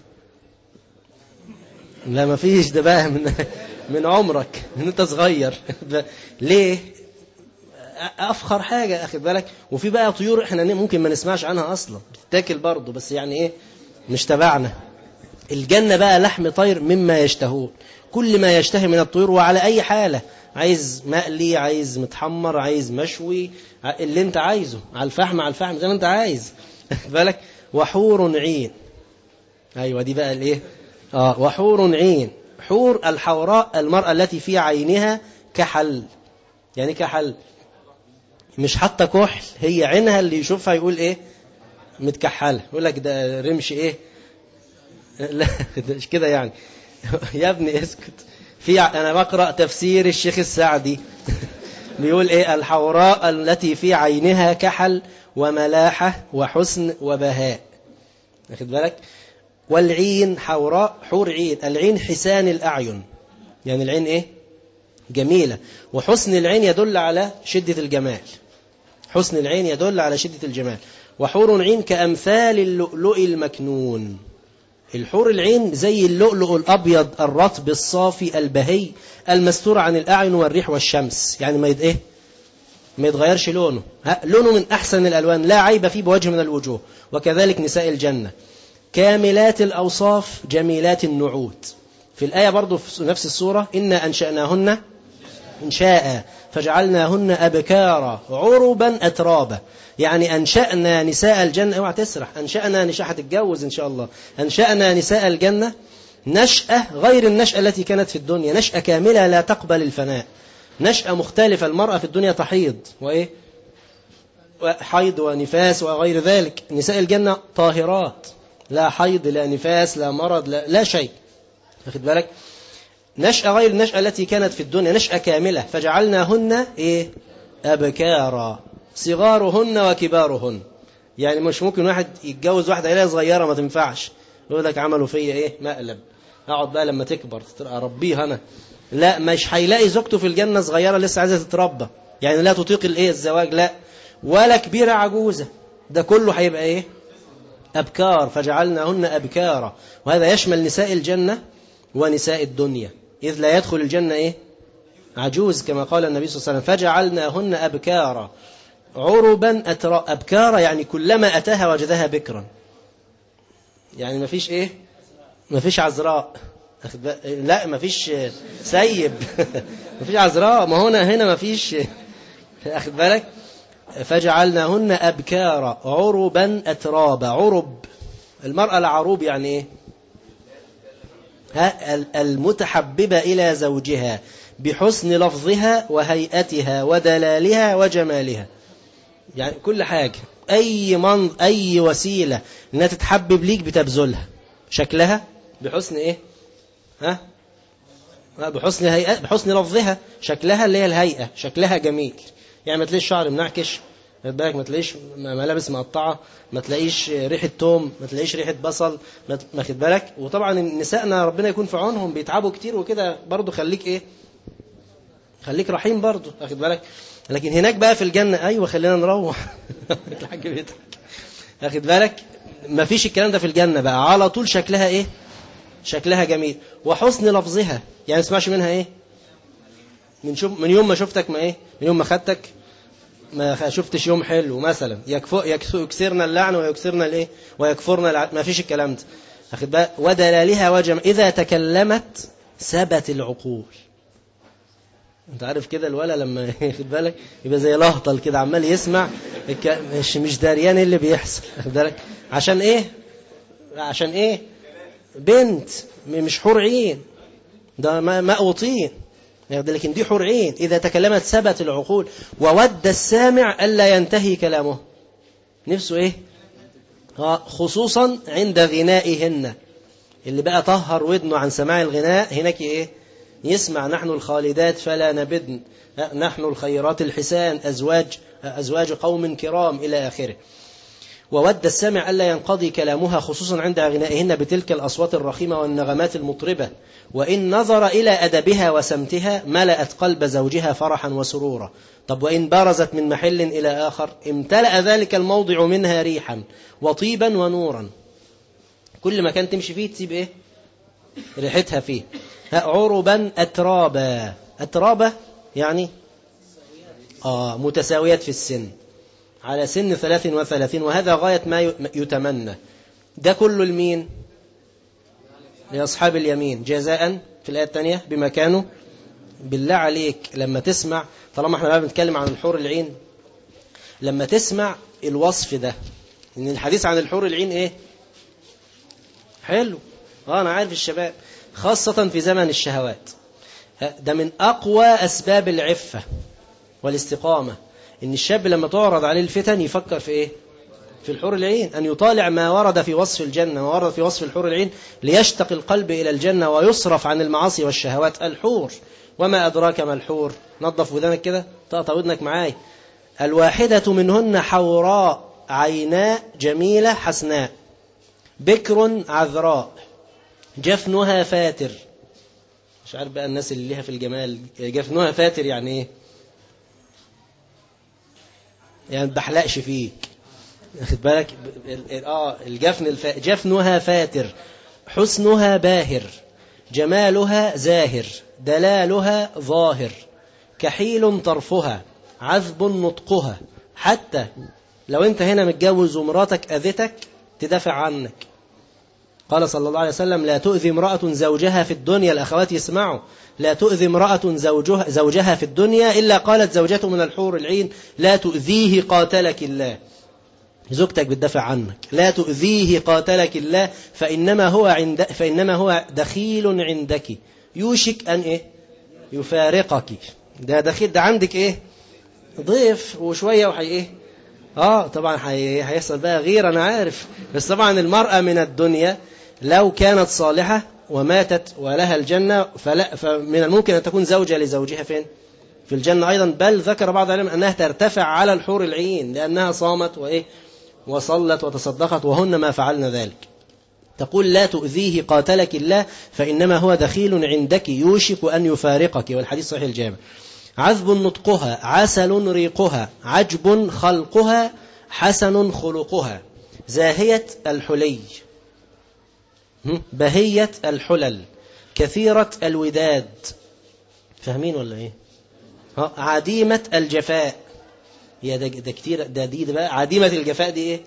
لا ما فيش ده بقى من من عمرك من انت صغير ليه افخر حاجة اخد بالك وفي بقى طيور احنا ممكن ما نسمعش عنها اصلا بتتاكل برضه بس يعني ايه مش تبعنا الجنة بقى لحم طير مما يشتهون كل ما يشتهي من الطيور وعلى اي حالة عايز مقلي عايز متحمر عايز مشوي اللي انت عايزه على الفحم على الفحم زي ما انت عايز بالك وحور عين ايوه دي بقى الايه اه وحور عين حور الحوراء المرأة التي في عينها كحل يعني كحل مش حتى كحل هي عينها اللي يشوفها يقول ايه متكحله يقول لك ده رمش ايه لا مش كده يعني يا ابني اسكت في انا بقرا تفسير الشيخ السعدي بيقول ايه الحوراء التي في عينها كحل وملاحه وحسن وبهاء واخد بالك والعين حوراء حور عين العين حسان الاعين يعني العين ايه جميله وحسن العين يدل على شده الجمال حسن العين يدل على شدة الجمال وحور عين كأمثال اللؤلؤ المكنون الحور العين زي اللؤلؤ الأبيض الرطب الصافي البهي المستور عن الأعين والريح والشمس يعني ما يد إيه ما يتغيرش لونه ها لونه من أحسن الألوان لا عيب فيه بوجه من الوجوه وكذلك نساء الجنة كاملات الأوصاف جميلات النعوت في الآية برضو في نفس السورة إنا أنشأناهن إنشاء فجعلناهن أبكارا عربا أترابا يعني أنشأنا نساء الجنة اوعى تسرح أنشأنا نشاء هتتجوز إن شاء الله أنشأنا نساء الجنة نشأة غير النشأة التي كانت في الدنيا نشأة كاملة لا تقبل الفناء نشأة مختلفة المرأة في الدنيا تحيض وإيه حيض ونفاس وغير ذلك نساء الجنة طاهرات لا حيض لا نفاس لا مرض لا, لا شيء واخد بالك نشأة غير النشأة التي كانت في الدنيا نشأة كاملة فجعلناهن إيه أبكارا صغارهن وكبارهن يعني مش ممكن واحد يتجوز واحدة عيلة صغيرة ما تنفعش يقول لك عملوا فيا إيه مقلب أقعد بقى لما تكبر أربيها أنا لا مش هيلاقي زوجته في الجنة صغيرة لسه عايزة تتربى يعني لا تطيق الإيه الزواج لا ولا كبيرة عجوزة ده كله هيبقى إيه أبكار فجعلناهن أبكارا وهذا يشمل نساء الجنة ونساء الدنيا إذ لا يدخل الجنة إيه عجوز كما قال النبي صلى الله عليه وسلم فجعلناهن أبكارا عربا أترى أبكارا يعني كلما أتاها وجدها بكرا يعني ما فيش إيه ما فيش عذراء لا ما فيش سيب ما فيش عذراء ما هنا هنا ما فيش أخذ بالك فجعلناهن أبكارا عربا أترابا عرب المرأة العروب يعني إيه المتحببة إلى زوجها بحسن لفظها وهيئتها ودلالها وجمالها يعني كل حاجة أي من أي وسيلة إنها تتحبب ليك بتبذلها شكلها بحسن إيه ها بحسن هيئة بحسن لفظها شكلها اللي هي الهيئة شكلها جميل يعني ما تلاقيش شعر منعكش بالك ما تلاقيش ملابس مقطعة ما تلاقيش ريحة توم ما تلاقيش ريحة بصل ما خد بالك وطبعا نسائنا ربنا يكون في عونهم بيتعبوا كتير وكده برضو خليك ايه خليك رحيم برضو واخد بالك لكن هناك بقى في الجنة ايوه خلينا نروح الحاج بيتك واخد بالك ما فيش الكلام ده في الجنة بقى على طول شكلها ايه شكلها جميل وحسن لفظها يعني ما تسمعش منها ايه من شوف من يوم ما شفتك ما ايه من يوم ما خدتك ما شفتش يوم حلو مثلا يكفو يكسرنا اللعن ويكسرنا الايه ويكفرنا الع... ما فيش الكلام ده اخد بقى ودلالها وجم اذا تكلمت ثبت العقول انت عارف كده الولا لما ياخد بالك يبقى زي لهطل كده عمال يسمع الك... مش مش داريان اللي بيحصل واخد بالك عشان ايه عشان ايه بنت مش حور عين ده ماء طين لكن دي حور عين إذا تكلمت ثبت العقول وود السامع ألا ينتهي كلامه نفسه إيه خصوصا عند غنائهن اللي بقى طهر ودنه عن سماع الغناء هناك إيه يسمع نحن الخالدات فلا نبدن نحن الخيرات الحسان أزواج أزواج قوم كرام إلى آخره وود السامع ألا ينقضي كلامها خصوصا عند غنائهن بتلك الأصوات الرخيمة والنغمات المطربة وإن نظر إلى أدبها وسمتها ملأت قلب زوجها فرحا وسرورا طب وإن برزت من محل إلى آخر امتلأ ذلك الموضع منها ريحا وطيبا ونورا كل مكان تمشي فيه تسيب إيه ريحتها فيه عربا أترابا أترابا يعني آه متساويات في السن على سن ثلاث وثلاثين وهذا غاية ما يتمنى ده كله المين لأصحاب اليمين جزاء في الآية الثانية بما كانوا بالله عليك لما تسمع طالما احنا بنتكلم عن الحور العين لما تسمع الوصف ده ان الحديث عن الحور العين ايه حلو اه انا عارف الشباب خاصة في زمن الشهوات ده من اقوى اسباب العفة والاستقامة ان الشاب لما تعرض عليه الفتن يفكر في ايه في الحور العين أن يطالع ما ورد في وصف الجنة ما ورد في وصف الحور العين ليشتق القلب إلى الجنة ويصرف عن المعاصي والشهوات الحور وما أدراك ما الحور نظف ودانك كده تقطع ودنك معاي الواحدة منهن حوراء عيناء جميلة حسناء بكر عذراء جفنها فاتر مش عارف بقى الناس اللي ليها في الجمال جفنها فاتر يعني ايه يعني ما بحلقش فيك واخد بالك ال- ال- اه الجفن الف... جفنها فاتر حسنها باهر جمالها زاهر دلالها ظاهر كحيل طرفها عذب نطقها حتى لو انت هنا متجوز ومراتك اذتك تدافع عنك قال صلى الله عليه وسلم لا تؤذي امرأة زوجها في الدنيا الأخوات يسمعوا لا تؤذي امرأة زوجها, زوجها في الدنيا إلا قالت زوجته من الحور العين لا تؤذيه قاتلك الله زوجتك بتدافع عنك لا تؤذيه قاتلك الله فإنما هو عند فإنما هو دخيل عندك يوشك أن إيه يفارقك ده دخيل ده عندك إيه ضيف وشوية وحي إيه آه طبعا حي... هيحصل بقى غير أنا عارف بس طبعا المرأة من الدنيا لو كانت صالحة وماتت ولها الجنة فلا فمن الممكن أن تكون زوجة لزوجها فين في الجنة أيضا بل ذكر بعض العلماء أنها ترتفع على الحور العين لأنها صامت وإيه وصلت وتصدقت وهن ما فعلن ذلك تقول لا تؤذيه قاتلك الله فإنما هو دخيل عندك يوشك أن يفارقك والحديث صحيح الجامع عذب نطقها عسل ريقها عجب خلقها حسن خلقها زاهية الحلي بهية الحلل كثيرة الوداد فاهمين ولا ايه ها عديمة الجفاء يا ده, ده كتير ده دي ده بقى عديمة الجفاء دي ايه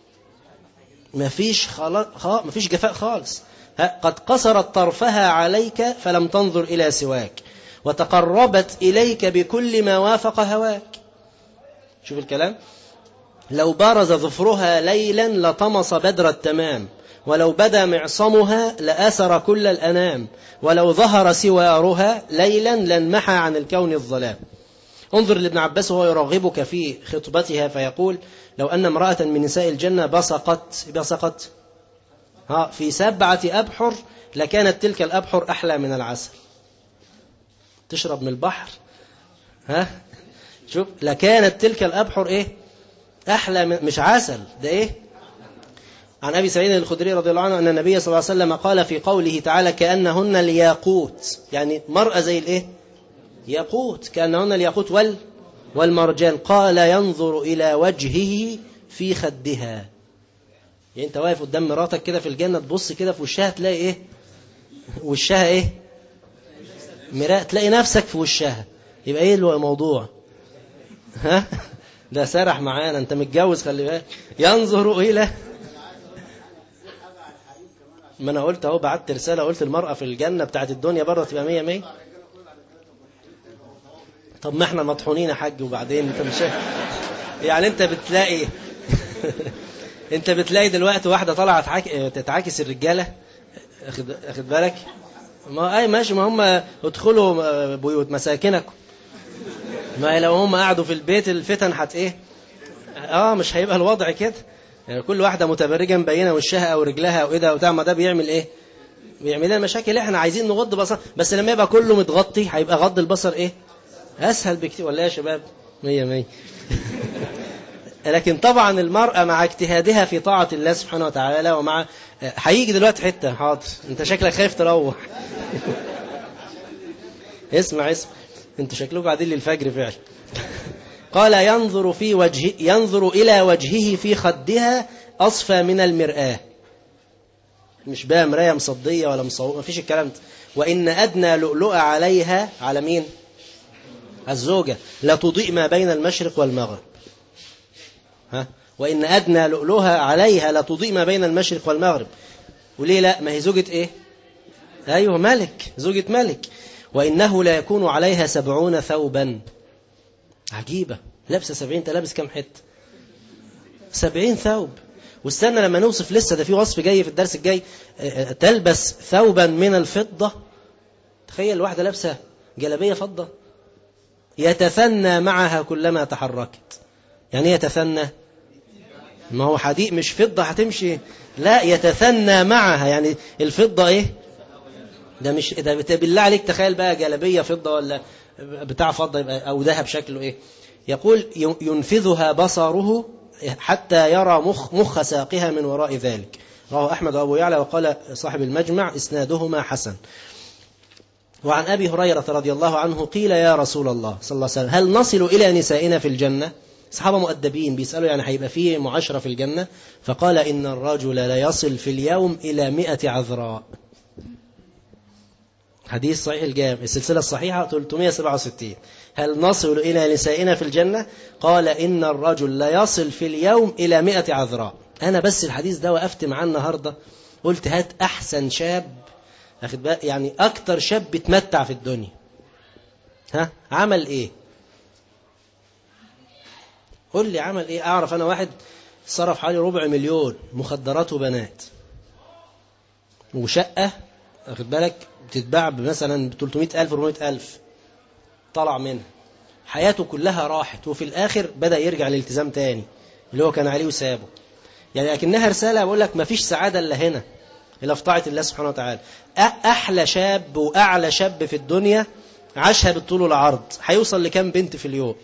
مفيش خلاص مفيش جفاء خالص ها قد قصرت طرفها عليك فلم تنظر إلى سواك وتقربت إليك بكل ما وافق هواك شوف الكلام لو بارز ظفرها ليلا لطمس بدر التمام ولو بدا معصمها لأسر كل الأنام ولو ظهر سوارها ليلا لانمحى عن الكون الظلام انظر لابن عباس وهو يرغبك في خطبتها فيقول لو أن امرأة من نساء الجنة بصقت بصقت ها في سبعة أبحر لكانت تلك الأبحر أحلى من العسل تشرب من البحر ها شوف لكانت تلك الأبحر إيه أحلى من مش عسل ده إيه عن أبي سعيد الخدري رضي الله عنه أن النبي صلى الله عليه وسلم قال في قوله تعالى كأنهن الياقوت يعني مرأة زي الإيه ياقوت كأنهن الياقوت وال والمرجان قال ينظر إلى وجهه في خدها يعني أنت واقف قدام مراتك كده في الجنة تبص كده في وشها تلاقي إيه وشها إيه مراء تلاقي نفسك في وشها يبقى إيه الموضوع ها ده سرح معانا أنت متجوز خلي بالك ينظر إلى ما أنا قلت أهو بعت رسالة قلت المرأة في الجنة بتاعت الدنيا بره تبقى مية مية طب ما احنا مطحونين يا حاج وبعدين انت مش يعني انت بتلاقي انت بتلاقي دلوقتي واحده طالعه تحاك... تتعاكس الرجاله اخد اخد بالك ما اي ماشي ما هم ادخلوا بيوت مساكنكم ما لو هم قعدوا في البيت الفتن هت ايه اه مش هيبقى الوضع كده يعني كل واحده متبرجه مبينه وشها او رجلها او ايدها وبتاع ما ده بيعمل ايه بيعمل لنا مشاكل احنا عايزين نغض بصر بس لما يبقى كله متغطي هيبقى غض البصر ايه أسهل بكتير ولا يا شباب مية مية لكن طبعا المرأة مع اجتهادها في طاعة الله سبحانه وتعالى ومع هيجي دلوقتي حتة حاضر انت شكلك خايف تروح اسمع اسمع انتوا شكلكم قاعدين للفجر فعلا قال ينظر في وجه ينظر إلى وجهه في خدها أصفى من المرآة مش بقى مراية مصدية ولا مصومة مفيش الكلام ده وإن أدنى لؤلؤة عليها على مين الزوجة لا تضيء ما بين المشرق والمغرب ها وإن أدنى لؤلؤها عليها لا تضيء ما بين المشرق والمغرب وليه لا ما هي زوجة إيه أيوه ملك زوجة ملك وإنه لا يكون عليها سبعون ثوبا عجيبة لابسة سبعين انت لابس كم حتة سبعين ثوب واستنى لما نوصف لسه ده في وصف جاي في الدرس الجاي تلبس ثوبا من الفضة تخيل واحدة لابسة جلبية فضة يتثنى معها كلما تحركت يعني يتثنى ما هو حديد مش فضة هتمشي لا يتثنى معها يعني الفضة ايه ده مش ده بالله عليك تخيل بقى جلبية فضة ولا بتاع فضة يبقى او ذهب شكله ايه يقول ينفذها بصره حتى يرى مخ, مخ ساقها من وراء ذلك رواه أحمد وأبو يعلى وقال صاحب المجمع إسنادهما حسن وعن أبي هريرة رضي الله عنه قيل يا رسول الله صلى الله عليه وسلم هل نصل إلى نسائنا في الجنة صحابة مؤدبين بيسألوا يعني هيبقى فيه معاشرة في الجنة فقال إن الرجل لا يصل في اليوم إلى مئة عذراء حديث صحيح الجامع السلسلة الصحيحة 367 هل نصل إلى نسائنا في الجنة قال إن الرجل لا يصل في اليوم إلى مئة عذراء أنا بس الحديث ده وقفت معاه النهاردة قلت هات أحسن شاب أخد بقى يعني أكتر شاب بيتمتع في الدنيا ها عمل إيه قول لي عمل إيه أعرف أنا واحد صرف حوالي ربع مليون مخدرات وبنات وشقة أخد بالك بتتباع مثلا ب 300000 400000 طلع منها حياته كلها راحت وفي الآخر بدأ يرجع للالتزام تاني اللي هو كان عليه وسابه يعني لكنها رسالة بقول لك مفيش سعادة إلا هنا إلا في طاعة الله سبحانه وتعالى أحلى شاب وأعلى شاب في الدنيا عاشها بالطول والعرض هيوصل لكام بنت في اليوم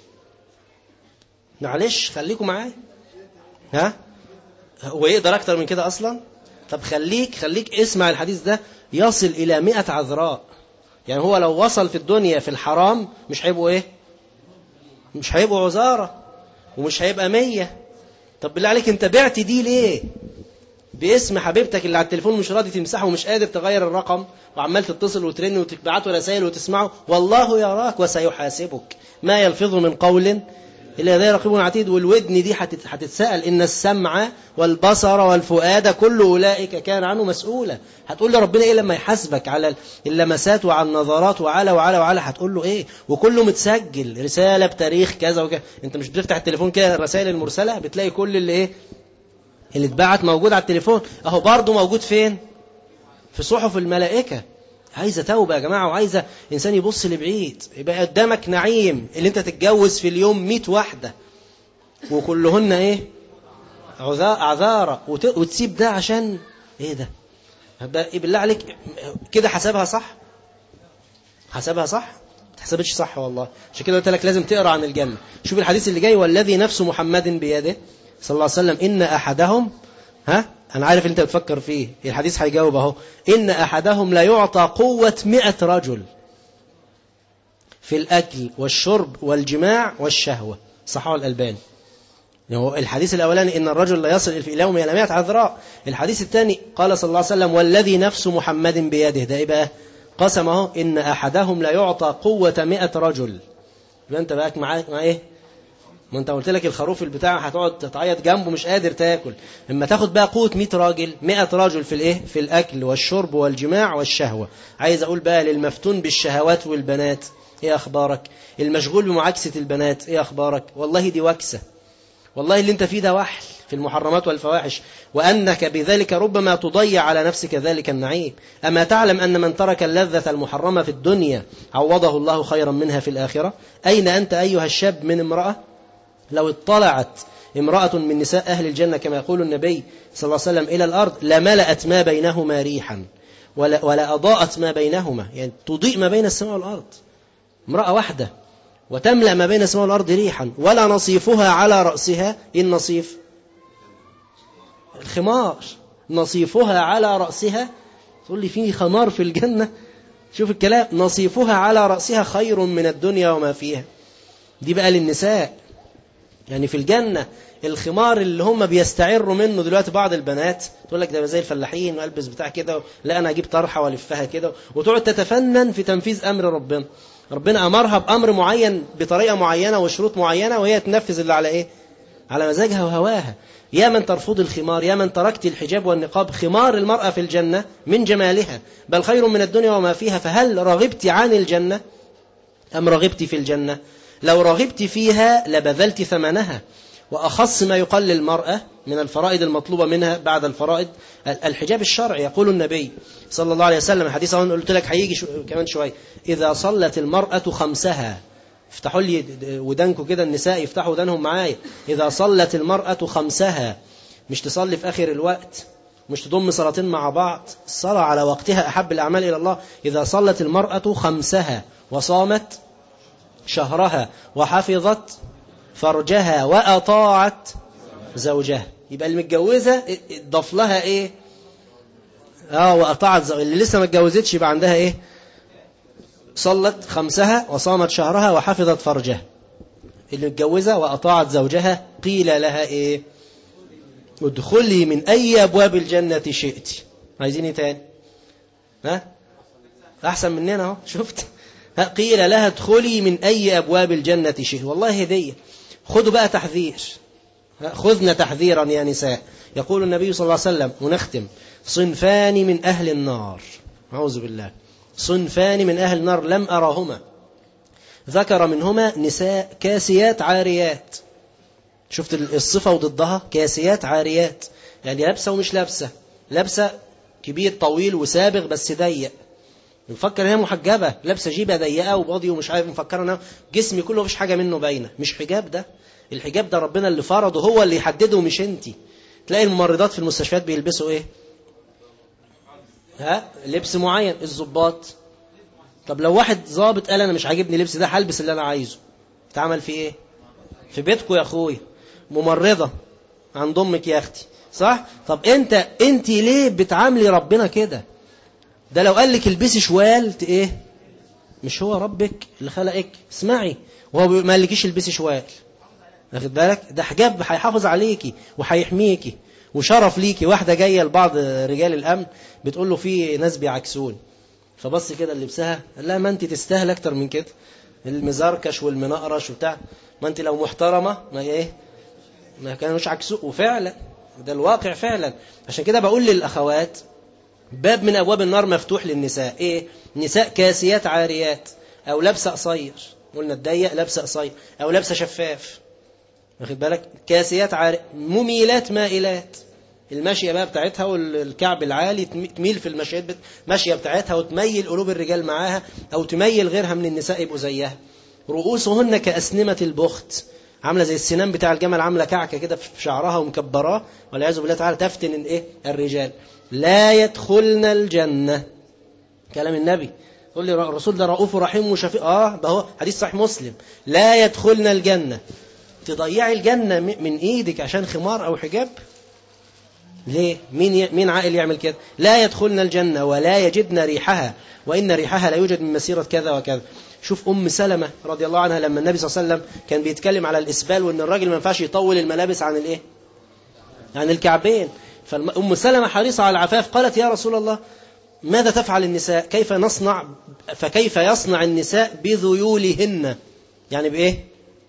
معلش خليكم معايا ها هو يقدر أكتر من كده أصلا طب خليك خليك اسمع الحديث ده يصل إلى مئة عذراء يعني هو لو وصل في الدنيا في الحرام مش هيبقوا إيه مش هيبقوا عذارة ومش هيبقى مية طب بالله عليك انت بعت دي ليه باسم حبيبتك اللي على التليفون مش راضي تمسحه ومش قادر تغير الرقم وعمال تتصل وترن وتبعته رسائل وتسمعه والله يراك وسيحاسبك ما يلفظ من قول إلا ذي رقيب عتيد والودن دي هتتسأل إن السمع والبصر والفؤاد كل أولئك كان عنه مسؤولا هتقول لربنا إيه لما يحاسبك على اللمسات وعلى النظرات وعلى وعلى وعلى هتقول له إيه وكله متسجل رسالة بتاريخ كذا وكذا أنت مش بتفتح التليفون كده الرسائل المرسلة بتلاقي كل اللي إيه اللي اتبعت موجود على التليفون أهو برضه موجود فين في صحف الملائكة عايزة توبة يا جماعة وعايزة إنسان يبص لبعيد يبقى قدامك نعيم اللي أنت تتجوز في اليوم مئة واحدة وكلهن إيه عذارة وتسيب ده عشان إيه ده إيه بالله عليك كده حسبها صح حسبها صح تحسبتش صح والله عشان كده قلت لك لازم تقرأ عن الجنة شوف الحديث اللي جاي والذي نفس محمد بيده صلى الله عليه وسلم إن أحدهم ها أنا عارف أنت بتفكر فيه الحديث هيجاوب أهو إن أحدهم لا يعطى قوة مئة رجل في الأكل والشرب والجماع والشهوة صححه الألباني يعني الحديث الأولاني إن الرجل لا يصل في اليوم إلى مئة عذراء الحديث الثاني قال صلى الله عليه وسلم والذي نفس محمد بيده ده إيه بقى قسمه إن أحدهم لا يعطى قوة مئة رجل يبقى أنت بقى معاه مع إيه ما انت قلت لك الخروف البتاع هتقعد تتعيط جنبه مش قادر تاكل اما تاخد بقى قوه 100 راجل 100 راجل في الايه في الاكل والشرب والجماع والشهوه عايز اقول بقى للمفتون بالشهوات والبنات ايه اخبارك المشغول بمعاكسه البنات ايه اخبارك والله دي وكسه والله اللي انت فيه ده وحل في المحرمات والفواحش وأنك بذلك ربما تضيع على نفسك ذلك النعيم أما تعلم أن من ترك اللذة المحرمة في الدنيا عوضه الله خيرا منها في الآخرة أين أنت أيها الشاب من امرأة لو اطلعت امرأة من نساء أهل الجنة كما يقول النبي صلى الله عليه وسلم إلى الأرض لملأت ما بينهما ريحا ولا, ولا أضاءت ما بينهما يعني تضيء ما بين السماء والأرض امرأة واحدة وتملأ ما بين السماء والأرض ريحا ولا نصيفها على رأسها إيه النصيف الخمار نصيفها على رأسها تقول لي فيه خمار في الجنة شوف الكلام نصيفها على رأسها خير من الدنيا وما فيها دي بقى للنساء يعني في الجنة الخمار اللي هم بيستعروا منه دلوقتي بعض البنات تقول لك ده زي الفلاحين والبس بتاع كده لا انا اجيب طرحه والفها كده وتقعد تتفنن في تنفيذ امر ربنا ربنا امرها بامر معين بطريقه معينه وشروط معينه وهي تنفذ اللي على ايه على مزاجها وهواها يا من ترفض الخمار يا من تركت الحجاب والنقاب خمار المرأة في الجنة من جمالها بل خير من الدنيا وما فيها فهل رغبت عن الجنة أم رغبت في الجنة لو رغبت فيها لبذلت ثمنها وأخص ما يقال للمرأة من الفرائض المطلوبة منها بعد الفرائض الحجاب الشرعي يقول النبي صلى الله عليه وسلم الحديث أنا قلت لك هيجي شو كمان شوية إذا صلت المرأة خمسها افتحوا لي ودانكم كده النساء يفتحوا ودانهم معايا إذا صلت المرأة خمسها مش تصلي في آخر الوقت مش تضم صلاتين مع بعض الصلاة على وقتها أحب الأعمال إلى الله إذا صلت المرأة خمسها وصامت شهرها وحفظت فرجها وأطاعت زوجها يبقى المتجوزة ضاف لها إيه آه وأطاعت زوجها اللي لسه ما اتجوزتش يبقى عندها إيه صلت خمسها وصامت شهرها وحفظت فرجها اللي متجوزة وأطاعت زوجها قيل لها إيه ادخلي من أي أبواب الجنة شئت عايزين إيه تاني ها أحسن مننا اهو شفت ها قيل لها ادخلي من أي أبواب الجنة شئت والله هدية خدوا بقى تحذير ها، خذنا تحذيرا يا نساء يقول النبي صلى الله عليه وسلم ونختم صنفان من أهل النار أعوذ بالله صنفان من أهل النار لم أرهما ذكر منهما نساء كاسيات عاريات شفت الصفة وضدها كاسيات عاريات يعني لابسة ومش لابسة لابسة كبير طويل وسابغ بس ضيق مفكر هي محجبة لابسة جيبة ضيقة وباضي ومش عارف مفكر انا جسمي كله مفيش حاجة منه باينة مش حجاب ده الحجاب ده ربنا اللي فرضه هو اللي يحدده مش انت تلاقي الممرضات في المستشفيات بيلبسوا ايه ها لبس معين الضباط طب لو واحد ظابط قال انا مش عاجبني لبس ده هلبس اللي انا عايزه تعمل فيه ايه في بيتكم يا اخويا ممرضة عند امك يا اختي صح طب انت انت ليه بتعاملي ربنا كده ده لو قال لك البسي شوال ت- ايه مش هو ربك اللي خلقك اسمعي وهو بي- ما قالكيش البسي شوال واخد بالك ده حجاب هيحافظ عليكي وهيحميكي وشرف ليكي واحده جايه لبعض رجال الامن بتقول له في ناس بيعكسون فبص كده لبسها قال لها ما انت تستاهل اكتر من كده المزركش والمنقرش وبتاع ما انت لو محترمه ما ايه ما كانوش عكسوه وفعلا ده الواقع فعلا عشان كده بقول للاخوات باب من ابواب النار مفتوح للنساء ايه نساء كاسيات عاريات او لابسه قصير قلنا الضيق لابسه قصير او لابسه شفاف واخد بالك كاسيات عاريات مميلات مائلات الماشيه بقى بتاعتها والكعب العالي تم- تميل في المشيات بت- ماشيه بتاعتها وتميل قلوب الرجال معاها او تميل غيرها من النساء يبقوا زيها رؤوسهن كأسنمة البخت عامله زي السنان بتاع الجمل عامله كعكه كده في شعرها ومكبراه والعياذ بالله تعالى تفتن الايه الرجال لا يدخلن الجنه كلام النبي تقول لي الرسول ده رؤوف رحيم وشفيق اه ده هو حديث صحيح مسلم لا يدخلن الجنه تضيعي الجنه م- من ايدك عشان خمار او حجاب ليه مين ي... مين عاقل يعمل كده لا يدخلن الجنه ولا يجدن ريحها وان ريحها لا يوجد من مسيره كذا وكذا شوف ام سلمة رضي الله عنها لما النبي صلى الله عليه وسلم كان بيتكلم على الاسبال وان الراجل ما ينفعش يطول الملابس عن الايه عن الكعبين فأم سلمة حريصة على العفاف قالت يا رسول الله ماذا تفعل النساء كيف نصنع فكيف يصنع النساء بذيولهن يعني بايه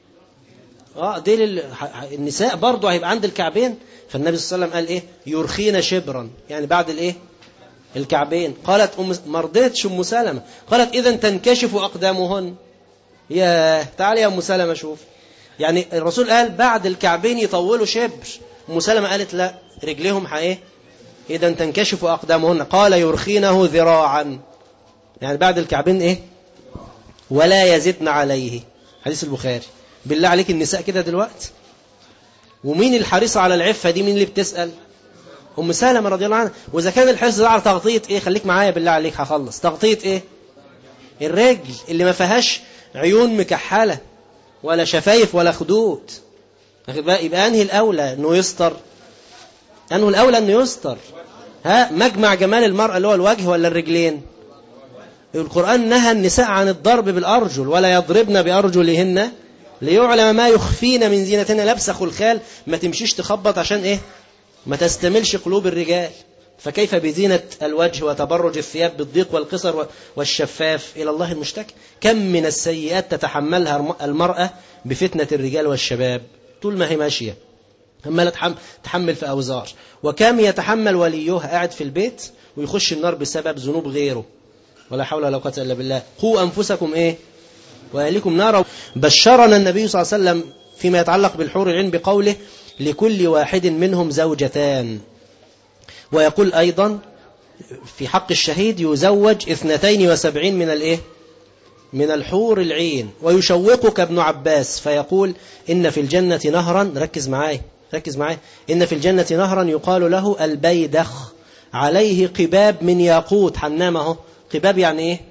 اه دي لل... ح- ح- النساء برضه هيبقى عند الكعبين فالنبي صلى الله عليه وسلم قال ايه يرخين شبرا يعني بعد الايه الكعبين قالت أم ما رضيتش ام سلمة قالت اذا تنكشف اقدامهن يا تعالي يا ام سلمة شوف يعني الرسول قال بعد الكعبين يطولوا شبر ام سلمة قالت لا رجليهم ايه اذا تنكشف اقدامهن قال يرخينه ذراعا يعني بعد الكعبين ايه ولا يزدن عليه حديث البخاري بالله عليك النساء كده دلوقتي ومين الحريصة على العفة دي مين اللي بتسأل أم سلمة رضي الله عنها وإذا كان الحرص ده على تغطية إيه خليك معايا بالله عليك هخلص تغطية إيه الرجل اللي ما فيهاش عيون مكحلة ولا شفايف ولا خدود واخد بالك؟ يبقى أنهي الأولى إنه يستر أنه الأولى إنه يستر ها مجمع جمال المرأة اللي هو الوجه ولا الرجلين القرآن نهى النساء عن الضرب بالأرجل ولا يضربن بأرجلهن ليعلم ما يخفين من زينتهن لابسه خلخال ما تمشيش تخبط عشان ايه ما تستملش قلوب الرجال فكيف بزينة الوجه وتبرج الثياب بالضيق والقصر والشفاف إلى الله المشتكى كم من السيئات تتحملها المرأة بفتنة الرجال والشباب طول ما هي ماشية عمالة تحمل, تحمل في أوزار وكم يتحمل وليها قاعد في البيت ويخش النار بسبب ذنوب غيره ولا حول ولا قوة إلا بالله قوا أنفسكم إيه وأهلكم نارا بشرنا النبي صلى الله عليه وسلم فيما يتعلق بالحور العين بقوله لكل واحد منهم زوجتان ويقول أيضا في حق الشهيد يزوج اثنتين وسبعين من الايه من الحور العين ويشوقك ابن عباس فيقول إن في الجنة نهرا ركز معاي ركز معاي إن في الجنة نهرا يقال له البيدخ عليه قباب من ياقوت حنامه قباب يعني ايه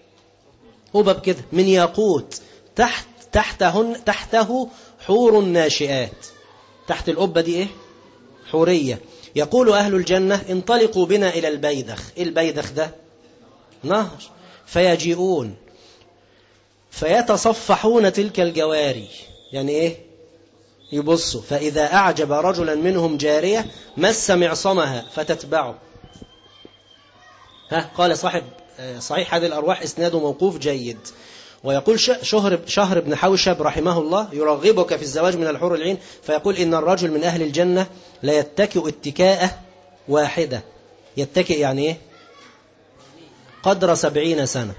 قبب كده من ياقوت تحت تحتهن تحته حور ناشئات تحت القبة دي ايه حورية يقول أهل الجنة انطلقوا بنا إلى البيدخ إيه البيدخ ده نهر فيجيئون فيتصفحون تلك الجواري يعني إيه يبصوا فإذا أعجب رجلا منهم جارية مس معصمها فتتبعه ها قال صاحب صحيح هذه الأرواح إسناده موقوف جيد ويقول شهر شهر بن حوشب رحمه الله يرغبك في الزواج من الحور العين فيقول إن الرجل من أهل الجنة لا يتكئ اتكاءة واحدة يتكئ يعني إيه قدر سبعين سنة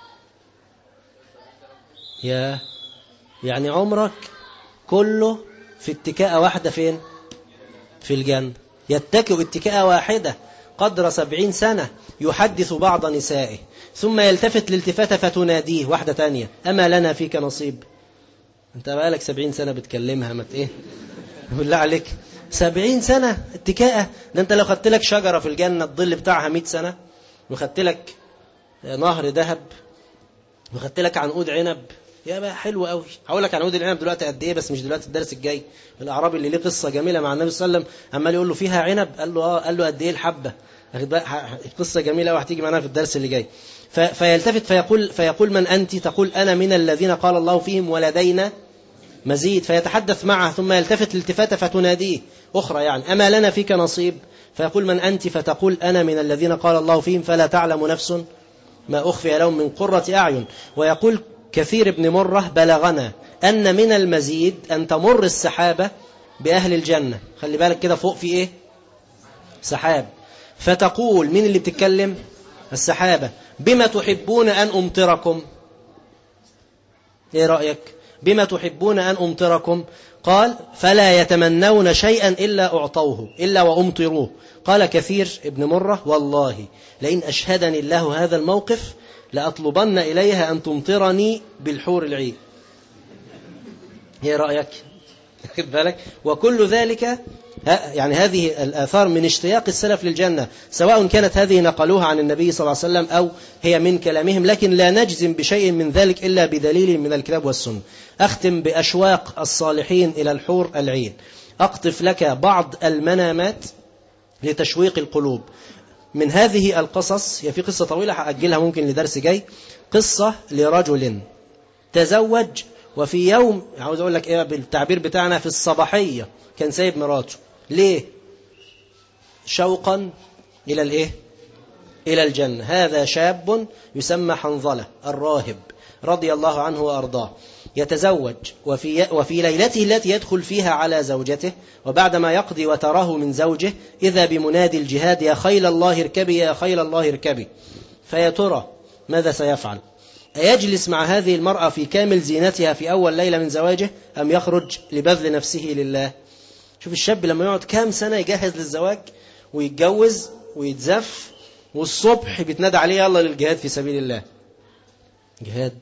يا يعني عمرك كله في اتكاءة واحدة فين في الجنة يتكئ اتكاءة واحدة قدر سبعين سنة يحدث بعض نسائه ثم يلتفت الالتفاتة فتناديه واحدة تانية أما لنا فيك نصيب انت بقالك سبعين سنة بتكلمها مت ايه بالله عليك سبعين سنة اتكاءة ده انت لو خدت لك شجرة في الجنة الظل بتاعها مئة سنة وخدت لك نهر ذهب وخدت لك عنقود عنب يا بقى حلو قوي هقول لك عنقود العنب دلوقتي قد ايه بس مش دلوقتي الدرس الجاي الاعرابي اللي ليه قصه جميله مع النبي صلى الله عليه وسلم عمال يقول له فيها عنب قال له اه قال له قد ايه الحبه قصه جميله قوي هتيجي معانا في الدرس اللي جاي فيلتفت فيقول فيقول من انت تقول انا من الذين قال الله فيهم ولدينا مزيد فيتحدث معه ثم يلتفت الالتفاته فتناديه اخرى يعني اما لنا فيك نصيب فيقول من انت فتقول انا من الذين قال الله فيهم فلا تعلم نفس ما اخفي لهم من قره اعين ويقول كثير بن مرة بلغنا أن من المزيد أن تمر السحابة بأهل الجنة خلي بالك كده فوق في إيه سحاب فتقول مين اللي بتتكلم السحابة بما تحبون أن أمطركم إيه رأيك بما تحبون أن أمطركم قال فلا يتمنون شيئا إلا أعطوه إلا وأمطروه قال كثير ابن مرة والله لئن أشهدني الله هذا الموقف لأطلبن إليها أن تمطرني بالحور العين ايه رأيك خد بالك وكل ذلك يعني هذه الآثار من اشتياق السلف للجنة سواء كانت هذه نقلوها عن النبي صلى الله عليه وسلم أو هي من كلامهم لكن لا نجزم بشيء من ذلك إلا بدليل من الكتاب والسنة أختم بأشواق الصالحين إلى الحور العين أقطف لك بعض المنامات لتشويق القلوب من هذه القصص هي في قصة طويلة هأجلها ممكن لدرس جاي قصة لرجل تزوج وفي يوم عاوز أقول لك إيه بالتعبير بتاعنا في الصباحية كان سايب مراته ليه شوقا إلى الإيه إلى الجنة هذا شاب يسمى حنظلة الراهب رضي الله عنه وأرضاه يتزوج وفي, وفي ليلته التي يدخل فيها على زوجته وبعدما يقضي وتراه من زوجه إذا بمنادي الجهاد يا خيل الله اركبي يا خيل الله اركبي فيا ترى ماذا سيفعل أيجلس مع هذه المرأة في كامل زينتها في أول ليلة من زواجه أم يخرج لبذل نفسه لله شوف الشاب لما يقعد كام سنة يجهز للزواج ويتجوز ويتزف والصبح بيتنادى عليه يلا للجهاد في سبيل الله جهاد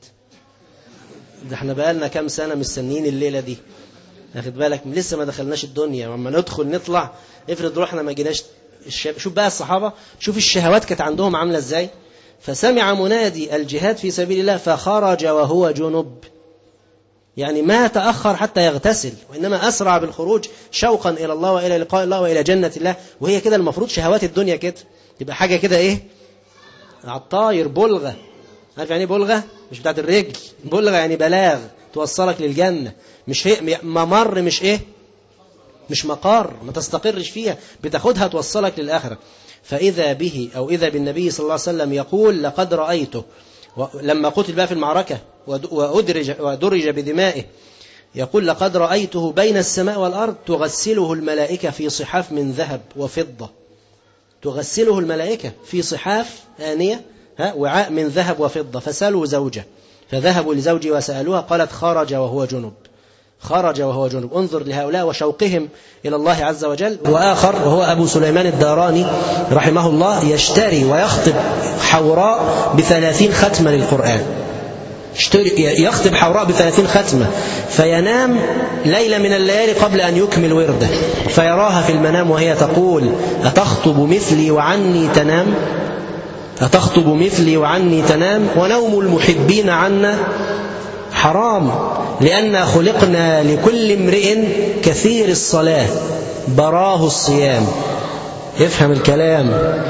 ده احنا بقالنا كام سنة مستنيين الليلة دي اخد بالك لسه ما دخلناش الدنيا وما ندخل نطلع افرض روحنا ما جيناش الشاب شوف بقى الصحابة شوف الشهوات كانت عندهم عاملة ازاي فسمع منادي الجهاد في سبيل الله فخرج وهو جنب يعني ما تأخر حتى يغتسل وإنما أسرع بالخروج شوقا إلى الله وإلى لقاء الله وإلى جنة الله وهي كده المفروض شهوات الدنيا كده تبقى حاجة كده إيه عالطاير بلغة عارف يعني بلغة مش بتاعت الرجل بلغة يعني بلاغ توصلك للجنة مش هي ممر مش إيه مش مقار ما تستقرش فيها بتاخدها توصلك للآخرة فإذا به أو إذا بالنبي صلى الله عليه وسلم يقول لقد رأيته لما قتل بقى في المعركة وأدرج, ودرج بدمائه يقول لقد رأيته بين السماء والأرض تغسله الملائكة في صحاف من ذهب وفضة تغسله الملائكة في صحاف آنية ها وعاء من ذهب وفضة فسألوا زوجة فذهبوا لزوجي وسألوها قالت خرج وهو جنب خرج وهو جنب انظر لهؤلاء وشوقهم إلى الله عز وجل وآخر وهو أبو سليمان الداراني رحمه الله يشتري ويخطب حوراء بثلاثين ختمة للقرآن يشتري يخطب حوراء بثلاثين ختمة فينام ليلة من الليالي قبل أن يكمل ورده فيراها في المنام وهي تقول أتخطب مثلي وعني تنام أتخطب مثلي وعني تنام ونوم المحبين عنا حرام لأن خلقنا لكل امرئ كثير الصلاة براه الصيام افهم الكلام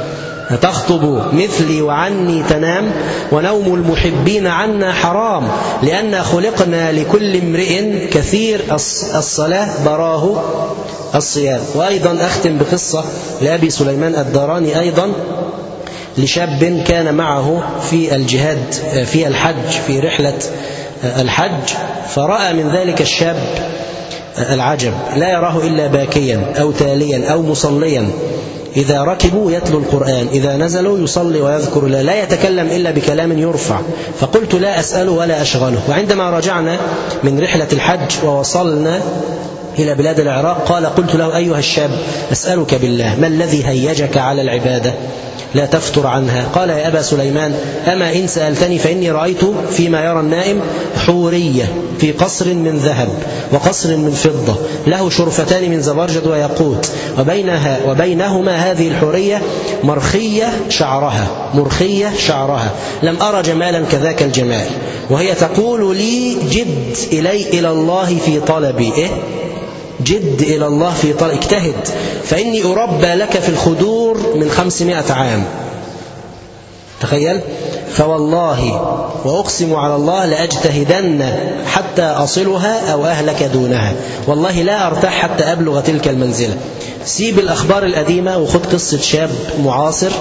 تخطب مثلي وعني تنام ونوم المحبين عنا حرام لأن خلقنا لكل امرئ كثير الصلاة براه الصيام وأيضا أختم بقصة لأبي سليمان الداراني أيضا لشاب كان معه في الجهاد في الحج في رحلة الحج فرأى من ذلك الشاب العجب لا يراه إلا باكيا أو تاليا أو مصليا إذا ركبوا يتلو القرآن إذا نزلوا يصلي ويذكر الله لا يتكلم إلا بكلام يرفع فقلت لا أسأله ولا أشغله وعندما رجعنا من رحلة الحج ووصلنا إلى بلاد العراق قال قلت له أيها الشاب أسألك بالله ما الذي هيجك على العبادة لا تفتر عنها قال يا أبا سليمان أما إن سألتني فإني رأيت فيما يرى النائم حورية في قصر من ذهب وقصر من فضة له شرفتان من زبرجد وياقوت وبينها وبينهما هذه الحورية مرخية شعرها مرخية شعرها لم أرى جمالا كذاك الجمال وهي تقول لي جد إلي إلى الله في طلبي إيه؟ جد إلى الله في طلب اجتهد فإني أربى لك في الخدور من خمسمائة عام تخيل فوالله وأقسم على الله لأجتهدن حتى أصلها أو أهلك دونها والله لا أرتاح حتى أبلغ تلك المنزلة سيب الأخبار القديمة وخد قصة شاب معاصر